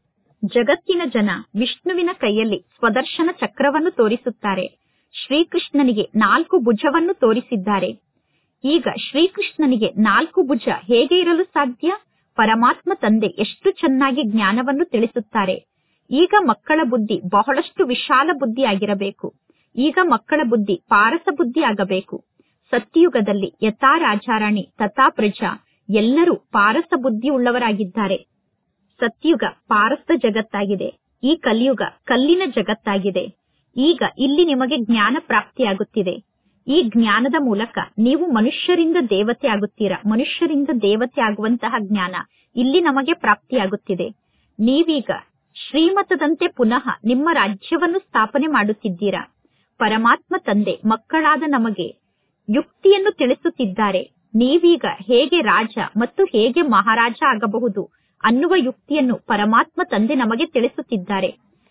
ಜಗತ್ತಿನ ಜನ ವಿಷ್ಣುವಿನ ಕೈಯಲ್ಲಿ ಸ್ವದರ್ಶನ ಚಕ್ರವನ್ನು ತೋರಿಸುತ್ತಾರೆ ಶ್ರೀಕೃಷ್ಣನಿಗೆ ನಾಲ್ಕು ಭುಜವನ್ನು ತೋರಿಸಿದ್ದಾರೆ ಈಗ ಶ್ರೀಕೃಷ್ಣನಿಗೆ ನಾಲ್ಕು ಭುಜ ಹೇಗೆ ಇರಲು ಸಾಧ್ಯ ಪರಮಾತ್ಮ ತಂದೆ ಎಷ್ಟು ಚೆನ್ನಾಗಿ ಜ್ಞಾನವನ್ನು ತಿಳಿಸುತ್ತಾರೆ ಈಗ ಮಕ್ಕಳ ಬುದ್ಧಿ ಬಹಳಷ್ಟು ವಿಶಾಲ ಬುದ್ಧಿ ಆಗಿರಬೇಕು ಈಗ ಮಕ್ಕಳ ಬುದ್ಧಿ ಪಾರಸ ಬುದ್ಧಿ ಆಗಬೇಕು ಸತ್ಯಯುಗದಲ್ಲಿ ಯಥಾ ರಾಜಾರಾಣಿ ತಥಾ ಪ್ರಜಾ ಎಲ್ಲರೂ ಪಾರಸ ಬುದ್ಧಿ ಉಳ್ಳವರಾಗಿದ್ದಾರೆ ಸತ್ಯುಗ ಪಾರಸ್ಥ ಜಗತ್ತಾಗಿದೆ ಈ ಕಲಿಯುಗ ಕಲ್ಲಿನ ಜಗತ್ತಾಗಿದೆ ಈಗ ಇಲ್ಲಿ ನಿಮಗೆ ಜ್ಞಾನ ಪ್ರಾಪ್ತಿಯಾಗುತ್ತಿದೆ ಈ ಜ್ಞಾನದ ಮೂಲಕ ನೀವು ಮನುಷ್ಯರಿಂದ ದೇವತೆ ಆಗುತ್ತೀರಾ ಮನುಷ್ಯರಿಂದ ದೇವತೆ ಆಗುವಂತಹ ಜ್ಞಾನ ಇಲ್ಲಿ ನಮಗೆ ಪ್ರಾಪ್ತಿಯಾಗುತ್ತಿದೆ ನೀವೀಗ ಶ್ರೀಮತದಂತೆ ಪುನಃ ನಿಮ್ಮ ರಾಜ್ಯವನ್ನು ಸ್ಥಾಪನೆ ಮಾಡುತ್ತಿದ್ದೀರಾ ಪರಮಾತ್ಮ ತಂದೆ ಮಕ್ಕಳಾದ ನಮಗೆ ಯುಕ್ತಿಯನ್ನು ತಿಳಿಸುತ್ತಿದ್ದಾರೆ ನೀವೀಗ ಹೇಗೆ ರಾಜ ಮತ್ತು ಹೇಗೆ ಮಹಾರಾಜ ಆಗಬಹುದು ಅನ್ನುವ ಯುಕ್ತಿಯನ್ನು ಪರಮಾತ್ಮ ತಂದೆ ನಮಗೆ ತಿಳಿಸುತ್ತಿದ್ದಾರೆ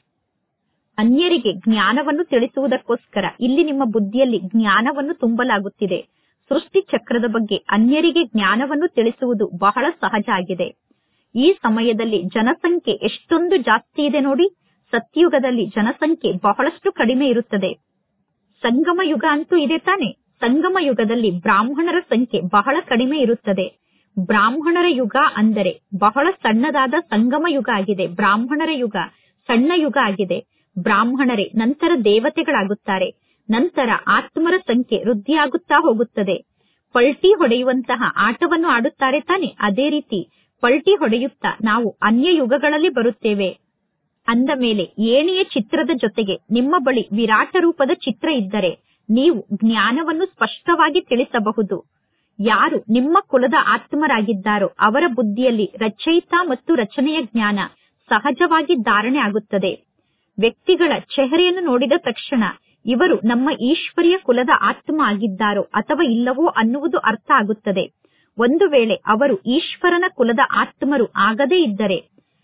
ಅನ್ಯರಿಗೆ ಜ್ಞಾನವನ್ನು ತಿಳಿಸುವುದಕ್ಕೋಸ್ಕರ ಇಲ್ಲಿ ನಿಮ್ಮ ಬುದ್ಧಿಯಲ್ಲಿ ಜ್ಞಾನವನ್ನು ತುಂಬಲಾಗುತ್ತಿದೆ ಸೃಷ್ಟಿ ಚಕ್ರದ ಬಗ್ಗೆ ಅನ್ಯರಿಗೆ ಜ್ಞಾನವನ್ನು ತಿಳಿಸುವುದು ಬಹಳ ಸಹಜ ಆಗಿದೆ ಈ ಸಮಯದಲ್ಲಿ ಜನಸಂಖ್ಯೆ ಎಷ್ಟೊಂದು ಜಾಸ್ತಿ ಇದೆ ನೋಡಿ ಸತ್ಯುಗದಲ್ಲಿ ಜನಸಂಖ್ಯೆ ಬಹಳಷ್ಟು ಕಡಿಮೆ ಇರುತ್ತದೆ ಸಂಗಮ ಯುಗ ಅಂತೂ ಇದೆ ತಾನೆ ಸಂಗಮ ಯುಗದಲ್ಲಿ ಬ್ರಾಹ್ಮಣರ ಸಂಖ್ಯೆ ಬಹಳ ಕಡಿಮೆ ಇರುತ್ತದೆ ಬ್ರಾಹ್ಮಣರ ಯುಗ ಅಂದರೆ ಬಹಳ ಸಣ್ಣದಾದ ಸಂಗಮ ಯುಗ ಆಗಿದೆ ಬ್ರಾಹ್ಮಣರ ಯುಗ ಸಣ್ಣ ಯುಗ ಆಗಿದೆ ಬ್ರಾಹ್ಮಣರೇ ನಂತರ ದೇವತೆಗಳಾಗುತ್ತಾರೆ ನಂತರ ಆತ್ಮರ ಸಂಖ್ಯೆ ವೃದ್ಧಿಯಾಗುತ್ತಾ ಹೋಗುತ್ತದೆ ಪಲ್ಟಿ ಹೊಡೆಯುವಂತಹ ಆಟವನ್ನು ಆಡುತ್ತಾರೆ ತಾನೆ ಅದೇ ರೀತಿ ಪಲ್ಟಿ ಹೊಡೆಯುತ್ತಾ ನಾವು ಅನ್ಯ ಯುಗಗಳಲ್ಲಿ ಬರುತ್ತೇವೆ ಅಂದ ಮೇಲೆ ಏಣಿಯ ಚಿತ್ರದ ಜೊತೆಗೆ ನಿಮ್ಮ ಬಳಿ ವಿರಾಟ ರೂಪದ ಚಿತ್ರ ಇದ್ದರೆ ನೀವು ಜ್ಞಾನವನ್ನು ಸ್ಪಷ್ಟವಾಗಿ ತಿಳಿಸಬಹುದು ಯಾರು ನಿಮ್ಮ ಕುಲದ ಆತ್ಮರಾಗಿದ್ದಾರೋ ಅವರ ಬುದ್ಧಿಯಲ್ಲಿ ರಚಯಿತ ಮತ್ತು ರಚನೆಯ ಜ್ಞಾನ ಸಹಜವಾಗಿ ಧಾರಣೆ ಆಗುತ್ತದೆ ವ್ಯಕ್ತಿಗಳ ಚೆಹರೆಯನ್ನು ನೋಡಿದ ತಕ್ಷಣ ಇವರು ನಮ್ಮ ಈಶ್ವರಿಯ ಕುಲದ ಆತ್ಮ ಆಗಿದ್ದಾರೋ ಅಥವಾ ಇಲ್ಲವೋ ಅನ್ನುವುದು ಅರ್ಥ ಆಗುತ್ತದೆ ಒಂದು ವೇಳೆ ಅವರು ಈಶ್ವರನ ಕುಲದ ಆತ್ಮರು ಆಗದೇ ಇದ್ದರೆ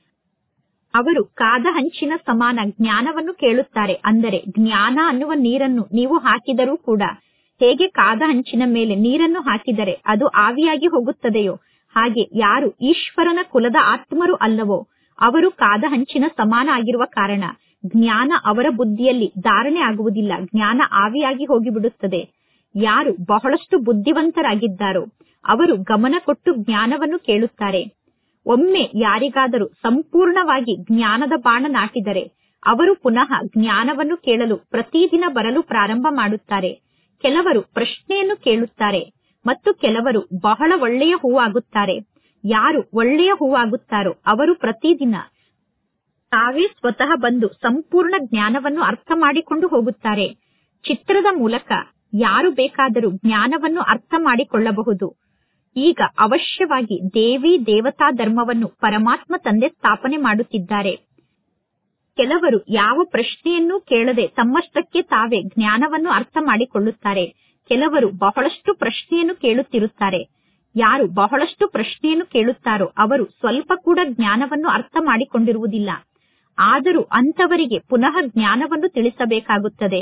ಅವರು ಕಾದ ಹಂಚಿನ ಸಮಾನ ಜ್ಞಾನವನ್ನು ಕೇಳುತ್ತಾರೆ ಅಂದರೆ ಜ್ಞಾನ ಅನ್ನುವ ನೀರನ್ನು ನೀವು ಹಾಕಿದರೂ ಕೂಡ ಹೇಗೆ ಕಾದ ಹಂಚಿನ ಮೇಲೆ ನೀರನ್ನು ಹಾಕಿದರೆ ಅದು ಆವಿಯಾಗಿ ಹೋಗುತ್ತದೆಯೋ ಹಾಗೆ ಯಾರು ಈಶ್ವರನ ಕುಲದ ಆತ್ಮರು ಅಲ್ಲವೋ ಅವರು ಕಾದ ಹಂಚಿನ ಸಮಾನ ಆಗಿರುವ ಕಾರಣ ಜ್ಞಾನ ಅವರ ಬುದ್ಧಿಯಲ್ಲಿ ಧಾರಣೆ ಆಗುವುದಿಲ್ಲ ಜ್ಞಾನ ಆವಿಯಾಗಿ ಹೋಗಿಬಿಡುತ್ತದೆ ಯಾರು ಬಹಳಷ್ಟು ಬುದ್ಧಿವಂತರಾಗಿದ್ದಾರೋ ಅವರು ಗಮನ ಕೊಟ್ಟು ಜ್ಞಾನವನ್ನು ಕೇಳುತ್ತಾರೆ ಒಮ್ಮೆ ಯಾರಿಗಾದರೂ ಸಂಪೂರ್ಣವಾಗಿ ಜ್ಞಾನದ ಬಾಣ ನಾಟಿದರೆ ಅವರು ಪುನಃ ಜ್ಞಾನವನ್ನು ಕೇಳಲು ಪ್ರತಿದಿನ ಬರಲು ಪ್ರಾರಂಭ ಮಾಡುತ್ತಾರೆ ಕೆಲವರು ಪ್ರಶ್ನೆಯನ್ನು ಕೇಳುತ್ತಾರೆ ಮತ್ತು ಕೆಲವರು ಬಹಳ ಒಳ್ಳೆಯ ಹೂವಾಗುತ್ತಾರೆ ಯಾರು ಒಳ್ಳೆಯ ಹೂವಾಗುತ್ತಾರೋ ಅವರು ಪ್ರತಿದಿನ ತಾವೇ ಸ್ವತಃ ಬಂದು ಸಂಪೂರ್ಣ ಜ್ಞಾನವನ್ನು ಅರ್ಥ ಮಾಡಿಕೊಂಡು ಹೋಗುತ್ತಾರೆ ಚಿತ್ರದ ಮೂಲಕ ಯಾರು ಬೇಕಾದರೂ ಜ್ಞಾನವನ್ನು ಅರ್ಥ ಮಾಡಿಕೊಳ್ಳಬಹುದು ಈಗ ಅವಶ್ಯವಾಗಿ ದೇವಿ ದೇವತಾ ಧರ್ಮವನ್ನು ಪರಮಾತ್ಮ ತಂದೆ ಸ್ಥಾಪನೆ ಮಾಡುತ್ತಿದ್ದಾರೆ ಕೆಲವರು ಯಾವ ಪ್ರಶ್ನೆಯನ್ನೂ ಕೇಳದೆ ತಮ್ಮಷ್ಟಕ್ಕೆ ತಾವೇ ಜ್ಞಾನವನ್ನು ಅರ್ಥ ಮಾಡಿಕೊಳ್ಳುತ್ತಾರೆ ಕೆಲವರು ಬಹಳಷ್ಟು ಪ್ರಶ್ನೆಯನ್ನು ಕೇಳುತ್ತಿರುತ್ತಾರೆ ಯಾರು ಬಹಳಷ್ಟು ಪ್ರಶ್ನೆಯನ್ನು ಕೇಳುತ್ತಾರೋ ಅವರು ಸ್ವಲ್ಪ ಕೂಡ ಜ್ಞಾನವನ್ನು ಅರ್ಥ ಮಾಡಿಕೊಂಡಿರುವುದಿಲ್ಲ ಆದರೂ ಅಂತವರಿಗೆ ಪುನಃ ಜ್ಞಾನವನ್ನು ತಿಳಿಸಬೇಕಾಗುತ್ತದೆ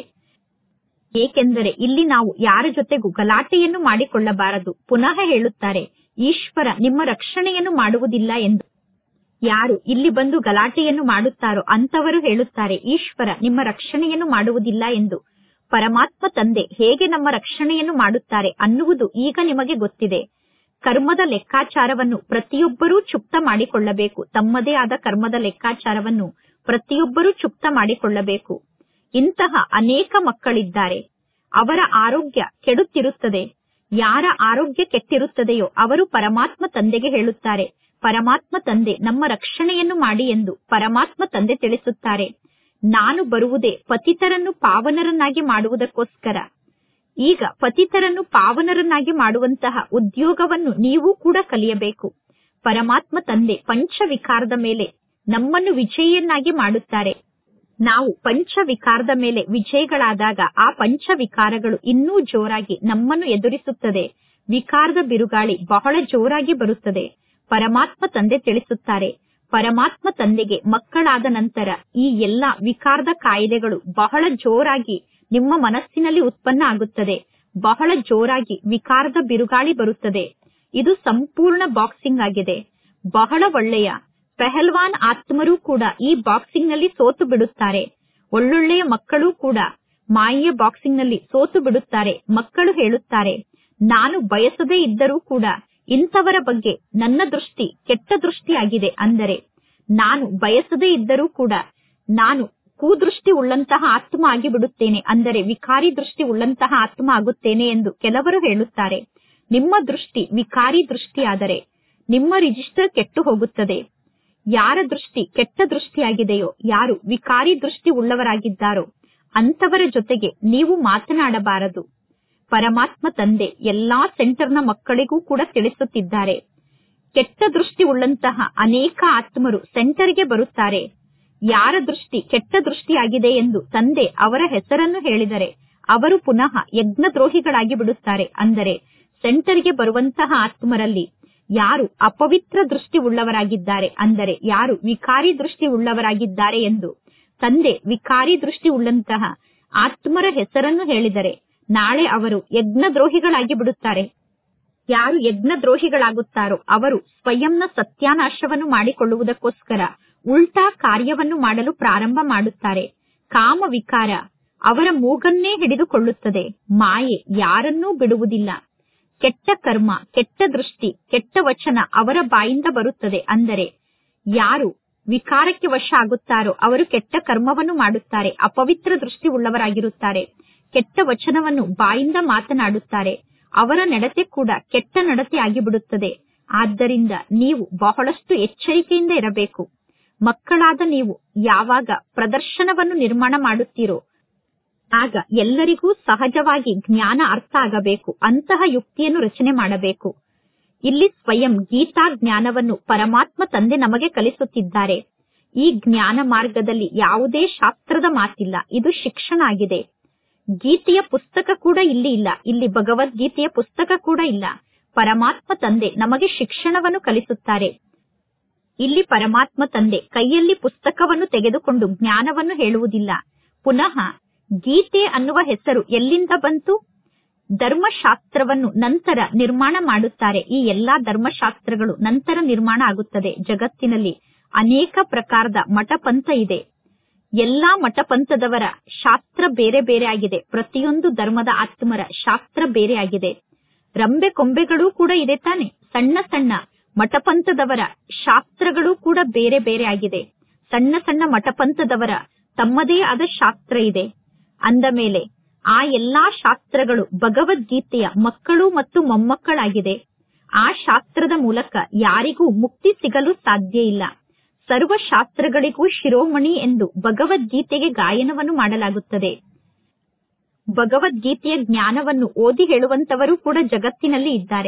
ಏಕೆಂದರೆ ಇಲ್ಲಿ ನಾವು ಯಾರ ಜೊತೆಗೂ ಗಲಾಟೆಯನ್ನು ಮಾಡಿಕೊಳ್ಳಬಾರದು ಪುನಃ ಹೇಳುತ್ತಾರೆ ಈಶ್ವರ ನಿಮ್ಮ ರಕ್ಷಣೆಯನ್ನು ಮಾಡುವುದಿಲ್ಲ ಎಂದು ಯಾರು ಇಲ್ಲಿ ಬಂದು ಗಲಾಟೆಯನ್ನು ಮಾಡುತ್ತಾರೋ ಅಂತವರು ಹೇಳುತ್ತಾರೆ ಈಶ್ವರ ನಿಮ್ಮ ರಕ್ಷಣೆಯನ್ನು ಮಾಡುವುದಿಲ್ಲ ಎಂದು ಪರಮಾತ್ಮ ತಂದೆ ಹೇಗೆ ನಮ್ಮ ರಕ್ಷಣೆಯನ್ನು ಮಾಡುತ್ತಾರೆ ಅನ್ನುವುದು ಈಗ ನಿಮಗೆ ಗೊತ್ತಿದೆ ಕರ್ಮದ ಲೆಕ್ಕಾಚಾರವನ್ನು ಪ್ರತಿಯೊಬ್ಬರೂ ಚುಪ್ತ ಮಾಡಿಕೊಳ್ಳಬೇಕು ತಮ್ಮದೇ ಆದ ಕರ್ಮದ ಲೆಕ್ಕಾಚಾರವನ್ನು ಪ್ರತಿಯೊಬ್ಬರೂ ಚುಪ್ತ ಮಾಡಿಕೊಳ್ಳಬೇಕು ಇಂತಹ ಅನೇಕ ಮಕ್ಕಳಿದ್ದಾರೆ ಅವರ ಆರೋಗ್ಯ ಕೆಡುತ್ತಿರುತ್ತದೆ ಯಾರ ಆರೋಗ್ಯ ಕೆಟ್ಟಿರುತ್ತದೆಯೋ ಅವರು ಪರಮಾತ್ಮ ತಂದೆಗೆ ಹೇಳುತ್ತಾರೆ ಪರಮಾತ್ಮ ತಂದೆ ನಮ್ಮ ರಕ್ಷಣೆಯನ್ನು ಮಾಡಿ ಎಂದು ಪರಮಾತ್ಮ ತಂದೆ ತಿಳಿಸುತ್ತಾರೆ ನಾನು ಬರುವುದೇ ಪತಿತರನ್ನು ಪಾವನರನ್ನಾಗಿ ಮಾಡುವುದಕ್ಕೋಸ್ಕರ ಈಗ ಪತಿತರನ್ನು ಪಾವನರನ್ನಾಗಿ ಮಾಡುವಂತಹ ಉದ್ಯೋಗವನ್ನು ನೀವು ಕೂಡ ಕಲಿಯಬೇಕು ಪರಮಾತ್ಮ ತಂದೆ ಪಂಚವಿಕಾರದ ಮೇಲೆ ನಮ್ಮನ್ನು ವಿಜಯಿಯನ್ನಾಗಿ ಮಾಡುತ್ತಾರೆ ನಾವು ಪಂಚವಿಕಾರದ ಮೇಲೆ ವಿಜಯಗಳಾದಾಗ ಆ ಪಂಚವಿಕಾರಗಳು ಇನ್ನೂ ಜೋರಾಗಿ ನಮ್ಮನ್ನು ಎದುರಿಸುತ್ತದೆ ವಿಕಾರದ ಬಿರುಗಾಳಿ ಬಹಳ ಜೋರಾಗಿ ಬರುತ್ತದೆ ಪರಮಾತ್ಮ ತಂದೆ ತಿಳಿಸುತ್ತಾರೆ ಪರಮಾತ್ಮ ತಂದೆಗೆ ಮಕ್ಕಳಾದ ನಂತರ ಈ ಎಲ್ಲ ವಿಕಾರದ ಕಾಯಿಲೆಗಳು ಬಹಳ ಜೋರಾಗಿ ನಿಮ್ಮ ಮನಸ್ಸಿನಲ್ಲಿ ಉತ್ಪನ್ನ ಆಗುತ್ತದೆ ಬಹಳ ಜೋರಾಗಿ ವಿಕಾರದ ಬಿರುಗಾಳಿ ಬರುತ್ತದೆ ಇದು ಸಂಪೂರ್ಣ ಬಾಕ್ಸಿಂಗ್ ಆಗಿದೆ ಬಹಳ ಒಳ್ಳೆಯ ಪೆಹಲ್ವಾನ್ ಆತ್ಮರೂ ಕೂಡ ಈ ಬಾಕ್ಸಿಂಗ್ ನಲ್ಲಿ ಸೋತು ಬಿಡುತ್ತಾರೆ ಒಳ್ಳೊಳ್ಳೆಯ ಮಕ್ಕಳು ಕೂಡ ಮಾಯೆಯ ಬಾಕ್ಸಿಂಗ್ ನಲ್ಲಿ ಸೋತು ಬಿಡುತ್ತಾರೆ ಮಕ್ಕಳು ಹೇಳುತ್ತಾರೆ ನಾನು ಬಯಸದೇ ಇದ್ದರೂ ಕೂಡ ಇಂಥವರ ಬಗ್ಗೆ ನನ್ನ ದೃಷ್ಟಿ ಕೆಟ್ಟ ದೃಷ್ಟಿಯಾಗಿದೆ ಅಂದರೆ ನಾನು ಬಯಸದೇ ಇದ್ದರೂ ಕೂಡ ನಾನು ಕುದೃಷ್ಟಿ ಉಳ್ಳಂತಹ ಆತ್ಮ ಆಗಿಬಿಡುತ್ತೇನೆ ಅಂದರೆ ವಿಕಾರಿ ದೃಷ್ಟಿ ಉಳ್ಳಂತಹ ಆತ್ಮ ಆಗುತ್ತೇನೆ ಎಂದು ಕೆಲವರು ಹೇಳುತ್ತಾರೆ ನಿಮ್ಮ ದೃಷ್ಟಿ ವಿಕಾರಿ ದೃಷ್ಟಿಯಾದರೆ ನಿಮ್ಮ ರಿಜಿಸ್ಟರ್ ಕೆಟ್ಟು ಹೋಗುತ್ತದೆ ಯಾರ ದೃಷ್ಟಿ ಕೆಟ್ಟ ದೃಷ್ಟಿಯಾಗಿದೆಯೋ ಯಾರು ವಿಕಾರಿ ದೃಷ್ಟಿ ಉಳ್ಳವರಾಗಿದ್ದಾರೋ ಅಂತವರ ಜೊತೆಗೆ ನೀವು ಮಾತನಾಡಬಾರದು ಪರಮಾತ್ಮ ತಂದೆ ಎಲ್ಲಾ ಸೆಂಟರ್ನ ಮಕ್ಕಳಿಗೂ ಕೂಡ ತಿಳಿಸುತ್ತಿದ್ದಾರೆ ಕೆಟ್ಟ ದೃಷ್ಟಿ ಉಳ್ಳಂತಹ ಅನೇಕ ಆತ್ಮರು ಸೆಂಟರ್ಗೆ ಬರುತ್ತಾರೆ ಯಾರ ದೃಷ್ಟಿ ಕೆಟ್ಟ ದೃಷ್ಟಿಯಾಗಿದೆ ಎಂದು ತಂದೆ ಅವರ ಹೆಸರನ್ನು ಹೇಳಿದರೆ ಅವರು ಪುನಃ ಯಜ್ಞದ್ರೋಹಿಗಳಾಗಿ ಬಿಡುತ್ತಾರೆ ಅಂದರೆ ಸೆಂಟರ್ಗೆ ಬರುವಂತಹ ಆತ್ಮರಲ್ಲಿ ಯಾರು ಅಪವಿತ್ರ ದೃಷ್ಟಿ ಉಳ್ಳವರಾಗಿದ್ದಾರೆ ಅಂದರೆ ಯಾರು ವಿಕಾರಿ ದೃಷ್ಟಿ ಉಳ್ಳವರಾಗಿದ್ದಾರೆ ಎಂದು ತಂದೆ ವಿಕಾರಿ ದೃಷ್ಟಿ ಉಳ್ಳಂತಹ ಆತ್ಮರ ಹೆಸರನ್ನು ಹೇಳಿದರೆ ನಾಳೆ ಅವರು ಯಜ್ಞದ್ರೋಹಿಗಳಾಗಿ ಬಿಡುತ್ತಾರೆ ಯಾರು ಯಜ್ಞದ್ರೋಹಿಗಳಾಗುತ್ತಾರೋ ಅವರು ಸ್ವಯಂನ ಸತ್ಯಾನಾಶವನ್ನು ಮಾಡಿಕೊಳ್ಳುವುದಕ್ಕೋಸ್ಕರ ಉಲ್ಟಾ ಕಾರ್ಯವನ್ನು ಮಾಡಲು ಪ್ರಾರಂಭ ಮಾಡುತ್ತಾರೆ ಕಾಮ ವಿಕಾರ ಅವರ ಮೂಗನ್ನೇ ಹಿಡಿದುಕೊಳ್ಳುತ್ತದೆ ಮಾಯೆ ಯಾರನ್ನೂ ಬಿಡುವುದಿಲ್ಲ ಕೆಟ್ಟ ಕರ್ಮ ಕೆಟ್ಟ ದೃಷ್ಟಿ ಕೆಟ್ಟ ವಚನ ಅವರ ಬಾಯಿಂದ ಬರುತ್ತದೆ ಅಂದರೆ ಯಾರು ವಿಕಾರಕ್ಕೆ ವಶ ಆಗುತ್ತಾರೋ ಅವರು ಕೆಟ್ಟ ಕರ್ಮವನ್ನು ಮಾಡುತ್ತಾರೆ ಅಪವಿತ್ರ ದೃಷ್ಟಿ ಉಳ್ಳವರಾಗಿರುತ್ತಾರೆ ಕೆಟ್ಟ ವಚನವನ್ನು ಬಾಯಿಂದ ಮಾತನಾಡುತ್ತಾರೆ ಅವರ ನಡತೆ ಕೂಡ ಕೆಟ್ಟ ನಡತೆ ಆಗಿಬಿಡುತ್ತದೆ ಆದ್ದರಿಂದ ನೀವು ಬಹಳಷ್ಟು ಎಚ್ಚರಿಕೆಯಿಂದ ಇರಬೇಕು ಮಕ್ಕಳಾದ ನೀವು ಯಾವಾಗ ಪ್ರದರ್ಶನವನ್ನು ನಿರ್ಮಾಣ ಮಾಡುತ್ತೀರೋ ಆಗ ಎಲ್ಲರಿಗೂ ಸಹಜವಾಗಿ ಜ್ಞಾನ ಅರ್ಥ ಆಗಬೇಕು ಅಂತಹ ಯುಕ್ತಿಯನ್ನು ರಚನೆ ಮಾಡಬೇಕು ಇಲ್ಲಿ ಸ್ವಯಂ ಗೀತಾ ಜ್ಞಾನವನ್ನು ಪರಮಾತ್ಮ ತಂದೆ ನಮಗೆ ಕಲಿಸುತ್ತಿದ್ದಾರೆ ಈ ಜ್ಞಾನ ಮಾರ್ಗದಲ್ಲಿ ಯಾವುದೇ ಶಾಸ್ತ್ರದ ಮಾತಿಲ್ಲ ಇದು ಶಿಕ್ಷಣ ಆಗಿದೆ ಗೀತೆಯ ಪುಸ್ತಕ ಕೂಡ ಇಲ್ಲಿ ಇಲ್ಲ ಇಲ್ಲಿ ಭಗವದ್ಗೀತೆಯ ಪುಸ್ತಕ ಕೂಡ ಇಲ್ಲ ಪರಮಾತ್ಮ ತಂದೆ ನಮಗೆ ಶಿಕ್ಷಣವನ್ನು ಕಲಿಸುತ್ತಾರೆ ಇಲ್ಲಿ ಪರಮಾತ್ಮ ತಂದೆ ಕೈಯಲ್ಲಿ ಪುಸ್ತಕವನ್ನು ತೆಗೆದುಕೊಂಡು ಜ್ಞಾನವನ್ನು ಹೇಳುವುದಿಲ್ಲ ಪುನಃ ಗೀತೆ ಅನ್ನುವ ಹೆಸರು ಎಲ್ಲಿಂದ ಬಂತು ಧರ್ಮಶಾಸ್ತ್ರವನ್ನು ನಂತರ ನಿರ್ಮಾಣ ಮಾಡುತ್ತಾರೆ ಈ ಎಲ್ಲಾ ಧರ್ಮಶಾಸ್ತ್ರಗಳು ನಂತರ ನಿರ್ಮಾಣ ಆಗುತ್ತದೆ ಜಗತ್ತಿನಲ್ಲಿ ಅನೇಕ ಪ್ರಕಾರದ ಮಠಪಂಥ ಇದೆ ಎಲ್ಲಾ ಮಠಪಂಥದವರ ಶಾಸ್ತ್ರ ಬೇರೆ ಬೇರೆ ಆಗಿದೆ ಪ್ರತಿಯೊಂದು ಧರ್ಮದ ಆತ್ಮರ ಶಾಸ್ತ್ರ ಬೇರೆ ಆಗಿದೆ ರಂಬೆ ಕೊಂಬೆಗಳೂ ಕೂಡ ಇದೆ ತಾನೆ ಸಣ್ಣ ಸಣ್ಣ ಮಠಪಂಥದವರ ಶಾಸ್ತ್ರಗಳು ಕೂಡ ಬೇರೆ ಬೇರೆ ಆಗಿದೆ ಸಣ್ಣ ಸಣ್ಣ ಮಠಪಂಥದವರ ತಮ್ಮದೇ ಆದ ಶಾಸ್ತ್ರ ಇದೆ ಅಂದ ಮೇಲೆ ಆ ಎಲ್ಲಾ ಶಾಸ್ತ್ರಗಳು ಭಗವದ್ಗೀತೆಯ ಮಕ್ಕಳು ಮತ್ತು ಮೊಮ್ಮಕ್ಕಳಾಗಿದೆ ಆ ಶಾಸ್ತ್ರದ ಮೂಲಕ ಯಾರಿಗೂ ಮುಕ್ತಿ ಸಿಗಲು ಸಾಧ್ಯ ಇಲ್ಲ ಸರ್ವ ಶಾಸ್ತ್ರಗಳಿಗೂ ಶಿರೋಮಣಿ ಎಂದು ಭಗವದ್ಗೀತೆಗೆ ಗಾಯನವನ್ನು ಮಾಡಲಾಗುತ್ತದೆ ಭಗವದ್ಗೀತೆಯ ಜ್ಞಾನವನ್ನು ಓದಿ ಹೇಳುವಂತವರು ಕೂಡ ಜಗತ್ತಿನಲ್ಲಿ ಇದ್ದಾರೆ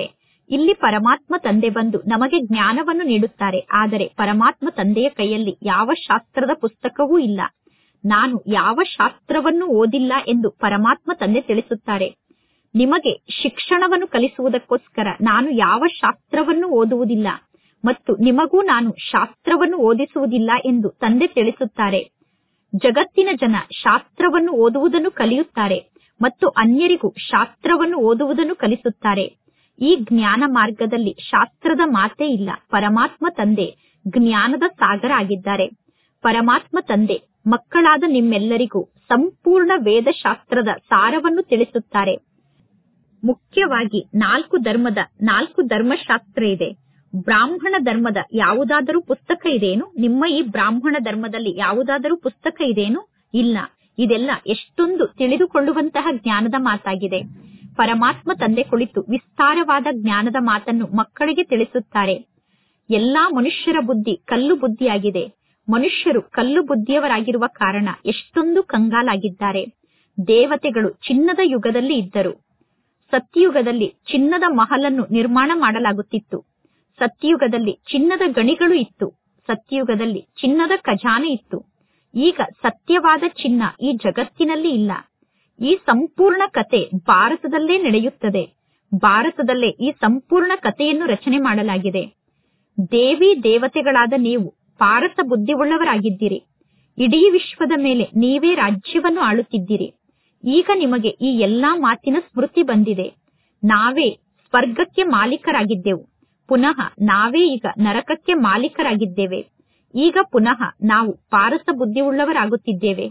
ಇಲ್ಲಿ ಪರಮಾತ್ಮ ತಂದೆ ಬಂದು ನಮಗೆ ಜ್ಞಾನವನ್ನು ನೀಡುತ್ತಾರೆ ಆದರೆ ಪರಮಾತ್ಮ ತಂದೆಯ ಕೈಯಲ್ಲಿ ಯಾವ ಶಾಸ್ತ್ರದ ಪುಸ್ತಕವೂ ಇಲ್ಲ ನಾನು ಯಾವ ಶಾಸ್ತ್ರವನ್ನು ಓದಿಲ್ಲ ಎಂದು ಪರಮಾತ್ಮ ತಂದೆ ತಿಳಿಸುತ್ತಾರೆ ನಿಮಗೆ ಶಿಕ್ಷಣವನ್ನು ಕಲಿಸುವುದಕ್ಕೋಸ್ಕರ ನಾನು ಯಾವ ಶಾಸ್ತ್ರವನ್ನು ಓದುವುದಿಲ್ಲ ಮತ್ತು ನಿಮಗೂ ನಾನು ಶಾಸ್ತ್ರವನ್ನು ಓದಿಸುವುದಿಲ್ಲ ಎಂದು ತಂದೆ ತಿಳಿಸುತ್ತಾರೆ ಜಗತ್ತಿನ ಜನ ಶಾಸ್ತ್ರವನ್ನು ಓದುವುದನ್ನು ಕಲಿಯುತ್ತಾರೆ ಮತ್ತು ಅನ್ಯರಿಗೂ ಶಾಸ್ತ್ರವನ್ನು ಓದುವುದನ್ನು ಕಲಿಸುತ್ತಾರೆ ಈ ಜ್ಞಾನ ಮಾರ್ಗದಲ್ಲಿ ಶಾಸ್ತ್ರದ ಮಾತೇ ಇಲ್ಲ ಪರಮಾತ್ಮ ತಂದೆ ಜ್ಞಾನದ ಸಾಗರ ಆಗಿದ್ದಾರೆ ಪರಮಾತ್ಮ ತಂದೆ ಮಕ್ಕಳಾದ ನಿಮ್ಮೆಲ್ಲರಿಗೂ ಸಂಪೂರ್ಣ ವೇದಶಾಸ್ತ್ರದ ಸಾರವನ್ನು ತಿಳಿಸುತ್ತಾರೆ ಮುಖ್ಯವಾಗಿ ನಾಲ್ಕು ಧರ್ಮದ ನಾಲ್ಕು ಧರ್ಮಶಾಸ್ತ್ರ ಇದೆ ಬ್ರಾಹ್ಮಣ ಧರ್ಮದ ಯಾವುದಾದರೂ ಪುಸ್ತಕ ಇದೆಯೇನು ನಿಮ್ಮ ಈ ಬ್ರಾಹ್ಮಣ ಧರ್ಮದಲ್ಲಿ ಯಾವುದಾದರೂ ಪುಸ್ತಕ ಇದೆಯೇನು ಇಲ್ಲ ಇದೆಲ್ಲ ಎಷ್ಟೊಂದು ತಿಳಿದುಕೊಳ್ಳುವಂತಹ ಜ್ಞಾನದ ಮಾತಾಗಿದೆ ಪರಮಾತ್ಮ ತಂದೆ ಕುಳಿತು ವಿಸ್ತಾರವಾದ ಜ್ಞಾನದ ಮಾತನ್ನು ಮಕ್ಕಳಿಗೆ ತಿಳಿಸುತ್ತಾರೆ ಎಲ್ಲಾ ಮನುಷ್ಯರ ಬುದ್ಧಿ ಕಲ್ಲು ಬುದ್ಧಿಯಾಗಿದೆ ಮನುಷ್ಯರು ಕಲ್ಲು ಬುದ್ಧಿಯವರಾಗಿರುವ ಕಾರಣ ಎಷ್ಟೊಂದು ಕಂಗಾಲಾಗಿದ್ದಾರೆ ದೇವತೆಗಳು ಚಿನ್ನದ ಯುಗದಲ್ಲಿ ಇದ್ದರು ಸತ್ಯಯುಗದಲ್ಲಿ ಚಿನ್ನದ ಮಹಲನ್ನು ನಿರ್ಮಾಣ ಮಾಡಲಾಗುತ್ತಿತ್ತು ಸತ್ಯಯುಗದಲ್ಲಿ ಚಿನ್ನದ ಗಣಿಗಳು ಇತ್ತು ಸತ್ಯಯುಗದಲ್ಲಿ ಚಿನ್ನದ ಖಜಾನೆ ಇತ್ತು ಈಗ ಸತ್ಯವಾದ ಚಿನ್ನ ಈ ಜಗತ್ತಿನಲ್ಲಿ ಇಲ್ಲ ಈ ಸಂಪೂರ್ಣ ಕತೆ ಭಾರತದಲ್ಲೇ ನಡೆಯುತ್ತದೆ ಭಾರತದಲ್ಲೇ ಈ ಸಂಪೂರ್ಣ ಕಥೆಯನ್ನು ರಚನೆ ಮಾಡಲಾಗಿದೆ ದೇವಿ ದೇವತೆಗಳಾದ ನೀವು ಪಾರಸ ಬುದ್ಧಿವುಳ್ಳವರಾಗಿದ್ದೀರಿ ಇಡೀ ವಿಶ್ವದ ಮೇಲೆ ನೀವೇ ರಾಜ್ಯವನ್ನು ಆಳುತ್ತಿದ್ದೀರಿ ಈಗ ನಿಮಗೆ ಈ ಎಲ್ಲಾ ಮಾತಿನ ಸ್ಮೃತಿ ಬಂದಿದೆ ನಾವೇ ಸ್ವರ್ಗಕ್ಕೆ ಮಾಲೀಕರಾಗಿದ್ದೆವು ಪುನಃ ನಾವೇ ಈಗ ನರಕಕ್ಕೆ ಮಾಲೀಕರಾಗಿದ್ದೇವೆ ಈಗ ಪುನಃ ನಾವು ಪಾರಸ ಬುದ್ಧಿವುಳ್ಳವರಾಗುತ್ತಿದ್ದೇವೆ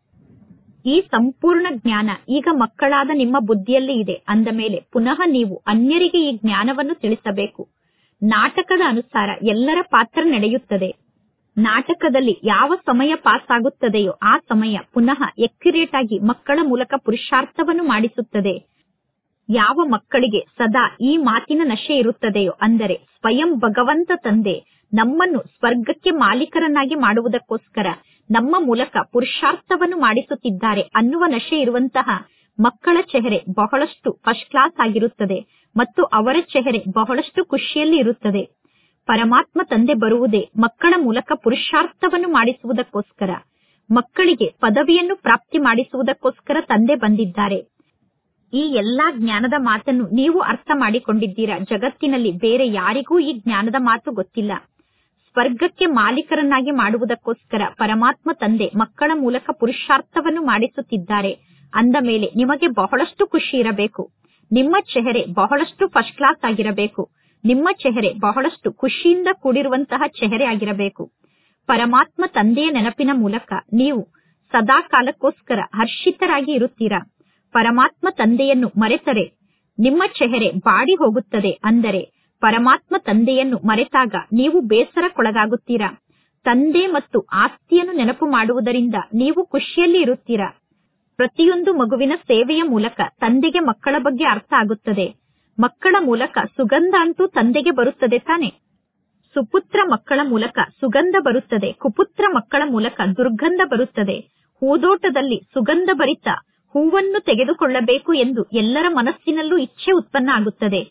ಈ ಸಂಪೂರ್ಣ ಜ್ಞಾನ ಈಗ ಮಕ್ಕಳಾದ ನಿಮ್ಮ ಬುದ್ಧಿಯಲ್ಲಿ ಇದೆ ಅಂದ ಮೇಲೆ ಪುನಃ ನೀವು ಅನ್ಯರಿಗೆ ಈ ಜ್ಞಾನವನ್ನು ತಿಳಿಸಬೇಕು ನಾಟಕದ ಅನುಸಾರ ಎಲ್ಲರ ಪಾತ್ರ ನಡೆಯುತ್ತದೆ ನಾಟಕದಲ್ಲಿ ಯಾವ ಸಮಯ ಪಾಸ್ ಆಗುತ್ತದೆಯೋ ಆ ಸಮಯ ಪುನಃ ಎಕ್ಯುರೇಟ್ ಆಗಿ ಮಕ್ಕಳ ಮೂಲಕ ಪುರುಷಾರ್ಥವನ್ನು ಮಾಡಿಸುತ್ತದೆ ಯಾವ ಮಕ್ಕಳಿಗೆ ಸದಾ ಈ ಮಾತಿನ ನಶೆ ಇರುತ್ತದೆಯೋ ಅಂದರೆ ಸ್ವಯಂ ಭಗವಂತ ತಂದೆ ನಮ್ಮನ್ನು ಸ್ವರ್ಗಕ್ಕೆ ಮಾಲೀಕರನ್ನಾಗಿ ಮಾಡುವುದಕ್ಕೋಸ್ಕರ ನಮ್ಮ ಮೂಲಕ ಪುರುಷಾರ್ಥವನ್ನು ಮಾಡಿಸುತ್ತಿದ್ದಾರೆ ಅನ್ನುವ ನಶೆ ಇರುವಂತಹ ಮಕ್ಕಳ ಚೆಹರೆ ಬಹಳಷ್ಟು ಫಸ್ಟ್ ಕ್ಲಾಸ್ ಆಗಿರುತ್ತದೆ ಮತ್ತು ಅವರ ಚೆಹರೆ ಬಹಳಷ್ಟು ಖುಷಿಯಲ್ಲಿ ಇರುತ್ತದೆ ಪರಮಾತ್ಮ ತಂದೆ ಬರುವುದೇ ಮಕ್ಕಳ ಮೂಲಕ ಪುರುಷಾರ್ಥವನ್ನು ಮಾಡಿಸುವುದಕ್ಕೋಸ್ಕರ ಮಕ್ಕಳಿಗೆ ಪದವಿಯನ್ನು ಪ್ರಾಪ್ತಿ ಮಾಡಿಸುವುದಕ್ಕೋಸ್ಕರ ತಂದೆ ಬಂದಿದ್ದಾರೆ ಈ ಎಲ್ಲಾ ಜ್ಞಾನದ ಮಾತನ್ನು ನೀವು ಅರ್ಥ ಮಾಡಿಕೊಂಡಿದ್ದೀರಾ ಜಗತ್ತಿನಲ್ಲಿ ಬೇರೆ ಯಾರಿಗೂ ಈ ಜ್ಞಾನದ ಮಾತು ಗೊತ್ತಿಲ್ಲ ಸ್ವರ್ಗಕ್ಕೆ ಮಾಲೀಕರನ್ನಾಗಿ ಮಾಡುವುದಕ್ಕೋಸ್ಕರ ಪರಮಾತ್ಮ ತಂದೆ ಮಕ್ಕಳ ಮೂಲಕ ಪುರುಷಾರ್ಥವನ್ನು ಮಾಡಿಸುತ್ತಿದ್ದಾರೆ ಅಂದ ಮೇಲೆ ನಿಮಗೆ ಬಹಳಷ್ಟು ಖುಷಿ ಇರಬೇಕು ನಿಮ್ಮ ಚೆಹರೆ ಬಹಳಷ್ಟು ಫಸ್ಟ್ ಕ್ಲಾಸ್ ಆಗಿರಬೇಕು ನಿಮ್ಮ ಚೆಹರೆ ಬಹಳಷ್ಟು ಖುಷಿಯಿಂದ ಕೂಡಿರುವಂತಹ ಚೆಹರೆ ಆಗಿರಬೇಕು ಪರಮಾತ್ಮ ತಂದೆಯ ನೆನಪಿನ ಮೂಲಕ ನೀವು ಸದಾ ಕಾಲಕ್ಕೋಸ್ಕರ ಹರ್ಷಿತರಾಗಿ ಇರುತ್ತೀರಾ ಪರಮಾತ್ಮ ತಂದೆಯನ್ನು ಮರೆತರೆ ನಿಮ್ಮ ಚೆಹರೆ ಬಾಡಿ ಹೋಗುತ್ತದೆ ಅಂದರೆ ಪರಮಾತ್ಮ ತಂದೆಯನ್ನು ಮರೆತಾಗ ನೀವು ಬೇಸರಕ್ಕೊಳಗಾಗುತ್ತೀರಾ ತಂದೆ ಮತ್ತು ಆಸ್ತಿಯನ್ನು ನೆನಪು ಮಾಡುವುದರಿಂದ ನೀವು ಖುಷಿಯಲ್ಲಿ ಇರುತ್ತೀರಾ ಪ್ರತಿಯೊಂದು ಮಗುವಿನ ಸೇವೆಯ ಮೂಲಕ ತಂದೆಗೆ ಮಕ್ಕಳ ಬಗ್ಗೆ ಅರ್ಥ ಆಗುತ್ತದೆ ಮಕ್ಕಳ ಮೂಲಕ ಸುಗಂಧ ಅಂತೂ ತಂದೆಗೆ ಬರುತ್ತದೆ ತಾನೆ ಸುಪುತ್ರ ಮಕ್ಕಳ ಮೂಲಕ ಸುಗಂಧ ಬರುತ್ತದೆ ಕುಪುತ್ರ ಮಕ್ಕಳ ಮೂಲಕ ದುರ್ಗಂಧ ಬರುತ್ತದೆ ಹೂದೋಟದಲ್ಲಿ ಸುಗಂಧ ಭರಿತ ಹೂವನ್ನು ತೆಗೆದುಕೊಳ್ಳಬೇಕು ಎಂದು ಎಲ್ಲರ ಮನಸ್ಸಿನಲ್ಲೂ ಇಚ್ಛೆ ಉತ್ಪನ್ನ ಆಗುತ್ತದೆ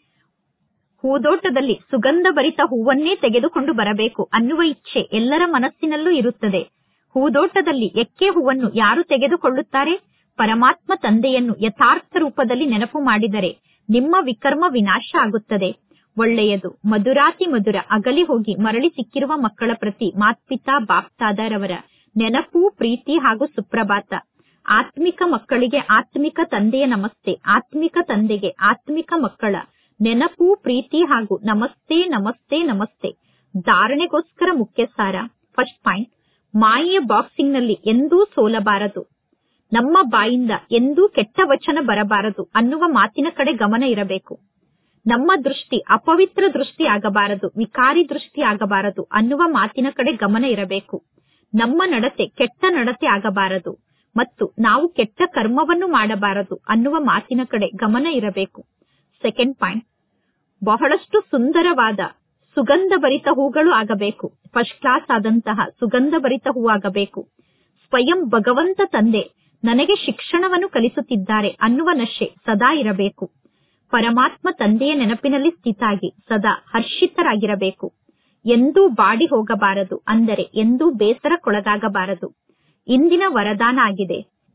ಹೂದೋಟದಲ್ಲಿ ಸುಗಂಧ ಭರಿತ ಹೂವನ್ನೇ ತೆಗೆದುಕೊಂಡು ಬರಬೇಕು ಅನ್ನುವ ಇಚ್ಛೆ ಎಲ್ಲರ ಮನಸ್ಸಿನಲ್ಲೂ ಇರುತ್ತದೆ ಹೂದೋಟದಲ್ಲಿ ಎಕ್ಕೆ ಹೂವನ್ನು ಯಾರು ತೆಗೆದುಕೊಳ್ಳುತ್ತಾರೆ ಪರಮಾತ್ಮ ತಂದೆಯನ್ನು ಯಥಾರ್ಥ ರೂಪದಲ್ಲಿ ನೆನಪು ಮಾಡಿದರೆ ನಿಮ್ಮ ವಿಕರ್ಮ ವಿನಾಶ ಆಗುತ್ತದೆ ಒಳ್ಳೆಯದು ಮಧುರಾತಿ ಮಧುರ ಅಗಲಿ ಹೋಗಿ ಮರಳಿ ಸಿಕ್ಕಿರುವ ಮಕ್ಕಳ ಪ್ರತಿ ಮಾತ್ಪಿತಾ ಬಾಪ್ತಾದರವರ ನೆನಪು ಪ್ರೀತಿ ಹಾಗೂ ಸುಪ್ರಭಾತ ಆತ್ಮಿಕ ಮಕ್ಕಳಿಗೆ ಆತ್ಮಿಕ ತಂದೆಯ ನಮಸ್ತೆ ಆತ್ಮಿಕ ತಂದೆಗೆ ಆತ್ಮಿಕ ಮಕ್ಕಳ ನೆನಪು ಪ್ರೀತಿ ಹಾಗೂ ನಮಸ್ತೆ ನಮಸ್ತೆ ನಮಸ್ತೆ ಧಾರಣೆಗೋಸ್ಕರ ಮುಖ್ಯ ಸಾರ ಫಸ್ಟ್ ಪಾಯಿಂಟ್ ಮಾಯೆಯ ಬಾಕ್ಸಿಂಗ್ ನಲ್ಲಿ ಎಂದೂ ಸೋಲಬಾರದು ನಮ್ಮ ಬಾಯಿಂದ ಎಂದೂ ಕೆಟ್ಟ ವಚನ ಬರಬಾರದು ಅನ್ನುವ ಮಾತಿನ ಕಡೆ ಗಮನ ಇರಬೇಕು ನಮ್ಮ ದೃಷ್ಟಿ ಅಪವಿತ್ರ ದೃಷ್ಟಿ ಆಗಬಾರದು ವಿಕಾರಿ ದೃಷ್ಟಿ ಆಗಬಾರದು ಅನ್ನುವ ಮಾತಿನ ಕಡೆ ಗಮನ ಇರಬೇಕು ನಮ್ಮ ನಡತೆ ಕೆಟ್ಟ ನಡತೆ ಆಗಬಾರದು ಮತ್ತು ನಾವು ಕೆಟ್ಟ ಕರ್ಮವನ್ನು ಮಾಡಬಾರದು ಅನ್ನುವ ಮಾತಿನ ಕಡೆ ಗಮನ ಇರಬೇಕು ಸೆಕೆಂಡ್ ಪಾಯಿಂಟ್ ಬಹಳಷ್ಟು ಸುಂದರವಾದ ಸುಗಂಧ ಭರಿತ ಹೂಗಳು ಆಗಬೇಕು ಫಸ್ಟ್ ಕ್ಲಾಸ್ ಆದಂತಹ ಸುಗಂಧ ಭರಿತ ಹೂ ಆಗಬೇಕು ಸ್ವಯಂ ಭಗವಂತ ತಂದೆ ನನಗೆ ಶಿಕ್ಷಣವನ್ನು ಕಲಿಸುತ್ತಿದ್ದಾರೆ ಅನ್ನುವ ನಶೆ ಸದಾ ಇರಬೇಕು ಪರಮಾತ್ಮ ತಂದೆಯ ನೆನಪಿನಲ್ಲಿ ಸ್ಥಿತಾಗಿ ಸದಾ ಹರ್ಷಿತರಾಗಿರಬೇಕು ಎಂದೂ ಬಾಡಿ ಹೋಗಬಾರದು ಅಂದರೆ ಎಂದೂ ಬೇಸರಕ್ಕೊಳಗಾಗಬಾರದು ಇಂದಿನ ವರದಾನ ಆಗಿದೆ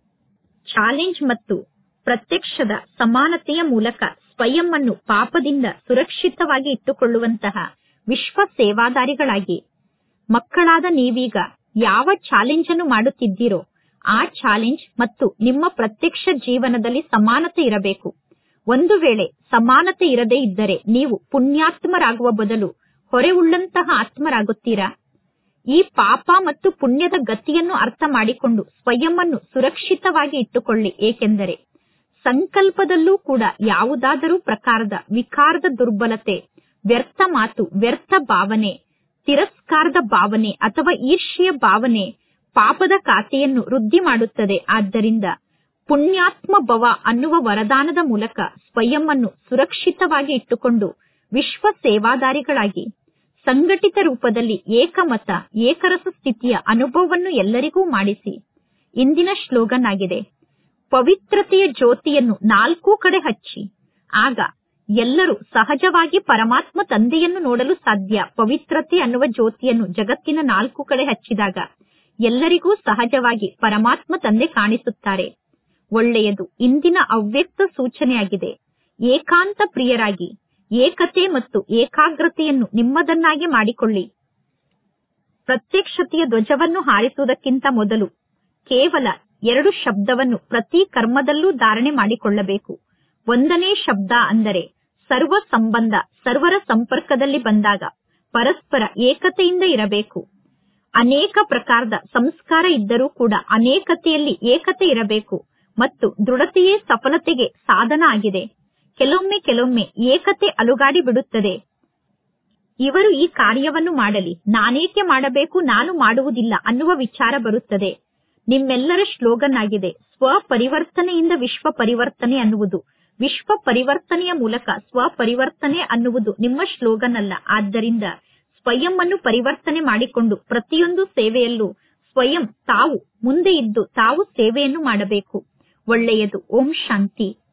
ಚಾಲೆಂಜ್ ಮತ್ತು ಪ್ರತ್ಯಕ್ಷದ ಸಮಾನತೆಯ ಮೂಲಕ ಸ್ವಯಂ ಅನ್ನು ಪಾಪದಿಂದ ಸುರಕ್ಷಿತವಾಗಿ ಇಟ್ಟುಕೊಳ್ಳುವಂತಹ ವಿಶ್ವ ಸೇವಾದಾರಿಗಳಾಗಿ ಮಕ್ಕಳಾದ ನೀವೀಗ ಯಾವ ಚಾಲೆಂಜ್ ಅನ್ನು ಮಾಡುತ್ತಿದ್ದೀರೋ ಆ ಚಾಲೆಂಜ್ ಮತ್ತು ನಿಮ್ಮ ಪ್ರತ್ಯಕ್ಷ ಜೀವನದಲ್ಲಿ ಸಮಾನತೆ ಇರಬೇಕು ಒಂದು ವೇಳೆ ಸಮಾನತೆ ಇರದೇ ಇದ್ದರೆ ನೀವು ಪುಣ್ಯಾತ್ಮರಾಗುವ ಬದಲು ಹೊರೆ ಉಳ್ಳಂತಹ ಆತ್ಮರಾಗುತ್ತೀರಾ ಈ ಪಾಪ ಮತ್ತು ಪುಣ್ಯದ ಗತಿಯನ್ನು ಅರ್ಥ ಮಾಡಿಕೊಂಡು ಸ್ವಯಂ ಅನ್ನು ಸುರಕ್ಷಿತವಾಗಿ ಇಟ್ಟುಕೊಳ್ಳಿ ಏಕೆಂದರೆ ಸಂಕಲ್ಪದಲ್ಲೂ ಕೂಡ ಯಾವುದಾದರೂ ಪ್ರಕಾರದ ವಿಕಾರದ ದುರ್ಬಲತೆ ವ್ಯರ್ಥ ಮಾತು ವ್ಯರ್ಥ ಭಾವನೆ ತಿರಸ್ಕಾರದ ಭಾವನೆ ಅಥವಾ ಈರ್ಷ್ಯೆಯ ಭಾವನೆ ಪಾಪದ ಖಾತೆಯನ್ನು ವೃದ್ಧಿ ಮಾಡುತ್ತದೆ ಆದ್ದರಿಂದ ಪುಣ್ಯಾತ್ಮ ಭವ ಅನ್ನುವ ವರದಾನದ ಮೂಲಕ ಸ್ವಯಂ ಅನ್ನು ಸುರಕ್ಷಿತವಾಗಿ ಇಟ್ಟುಕೊಂಡು ವಿಶ್ವ ಸೇವಾದಾರಿಗಳಾಗಿ ಸಂಘಟಿತ ರೂಪದಲ್ಲಿ ಏಕಮತ ಏಕರಸ ಸ್ಥಿತಿಯ ಅನುಭವವನ್ನು ಎಲ್ಲರಿಗೂ ಮಾಡಿಸಿ ಇಂದಿನ ಶ್ಲೋಗನ್ ಆಗಿದೆ ಪವಿತ್ರತೆಯ ಜ್ಯೋತಿಯನ್ನು ನಾಲ್ಕೂ ಕಡೆ ಹಚ್ಚಿ ಆಗ ಎಲ್ಲರೂ ಸಹಜವಾಗಿ ಪರಮಾತ್ಮ ತಂದೆಯನ್ನು ನೋಡಲು ಸಾಧ್ಯ ಪವಿತ್ರತೆ ಅನ್ನುವ ಜ್ಯೋತಿಯನ್ನು ಜಗತ್ತಿನ ನಾಲ್ಕು ಕಡೆ ಹಚ್ಚಿದಾಗ ಎಲ್ಲರಿಗೂ ಸಹಜವಾಗಿ ಪರಮಾತ್ಮ ತಂದೆ ಕಾಣಿಸುತ್ತಾರೆ ಒಳ್ಳೆಯದು ಇಂದಿನ ಅವ್ಯಕ್ತ ಸೂಚನೆಯಾಗಿದೆ ಏಕಾಂತ ಪ್ರಿಯರಾಗಿ ಏಕತೆ ಮತ್ತು ಏಕಾಗ್ರತೆಯನ್ನು ನಿಮ್ಮದನ್ನಾಗಿ ಮಾಡಿಕೊಳ್ಳಿ ಪ್ರತ್ಯಕ್ಷತೆಯ ಧ್ವಜವನ್ನು ಹಾರಿಸುವುದಕ್ಕಿಂತ ಮೊದಲು ಕೇವಲ ಎರಡು ಶಬ್ದವನ್ನು ಪ್ರತಿ ಕರ್ಮದಲ್ಲೂ ಧಾರಣೆ ಮಾಡಿಕೊಳ್ಳಬೇಕು ಒಂದನೇ ಶಬ್ದ ಅಂದರೆ ಸರ್ವ ಸಂಬಂಧ ಸರ್ವರ ಸಂಪರ್ಕದಲ್ಲಿ ಬಂದಾಗ ಪರಸ್ಪರ ಏಕತೆಯಿಂದ ಇರಬೇಕು ಅನೇಕ ಪ್ರಕಾರದ ಸಂಸ್ಕಾರ ಇದ್ದರೂ ಕೂಡ ಅನೇಕತೆಯಲ್ಲಿ ಏಕತೆ ಇರಬೇಕು ಮತ್ತು ದೃಢತೆಯೇ ಸಫಲತೆಗೆ ಸಾಧನ ಆಗಿದೆ ಕೆಲವೊಮ್ಮೆ ಕೆಲವೊಮ್ಮೆ ಏಕತೆ ಅಲುಗಾಡಿ ಬಿಡುತ್ತದೆ ಇವರು ಈ ಕಾರ್ಯವನ್ನು ಮಾಡಲಿ ನಾನೇಕೆ ಮಾಡಬೇಕು ನಾನು ಮಾಡುವುದಿಲ್ಲ ಅನ್ನುವ ವಿಚಾರ ಬರುತ್ತದೆ ನಿಮ್ಮೆಲ್ಲರ ಶ್ಲೋಗನ್ ಆಗಿದೆ ಸ್ವ ಪರಿವರ್ತನೆಯಿಂದ ವಿಶ್ವ ಪರಿವರ್ತನೆ ಅನ್ನುವುದು ವಿಶ್ವ ಪರಿವರ್ತನೆಯ ಮೂಲಕ ಸ್ವ ಪರಿವರ್ತನೆ ಅನ್ನುವುದು ನಿಮ್ಮ ಶ್ಲೋಗನ್ ಅಲ್ಲ ಆದ್ದರಿಂದ ಸ್ವಯಂ ಅನ್ನು ಪರಿವರ್ತನೆ ಮಾಡಿಕೊಂಡು ಪ್ರತಿಯೊಂದು ಸೇವೆಯಲ್ಲೂ ಸ್ವಯಂ ತಾವು ಮುಂದೆ ಇದ್ದು ತಾವು ಸೇವೆಯನ್ನು ಮಾಡಬೇಕು ಒಳ್ಳೆಯದು ಓಂ ಶಾಂತಿ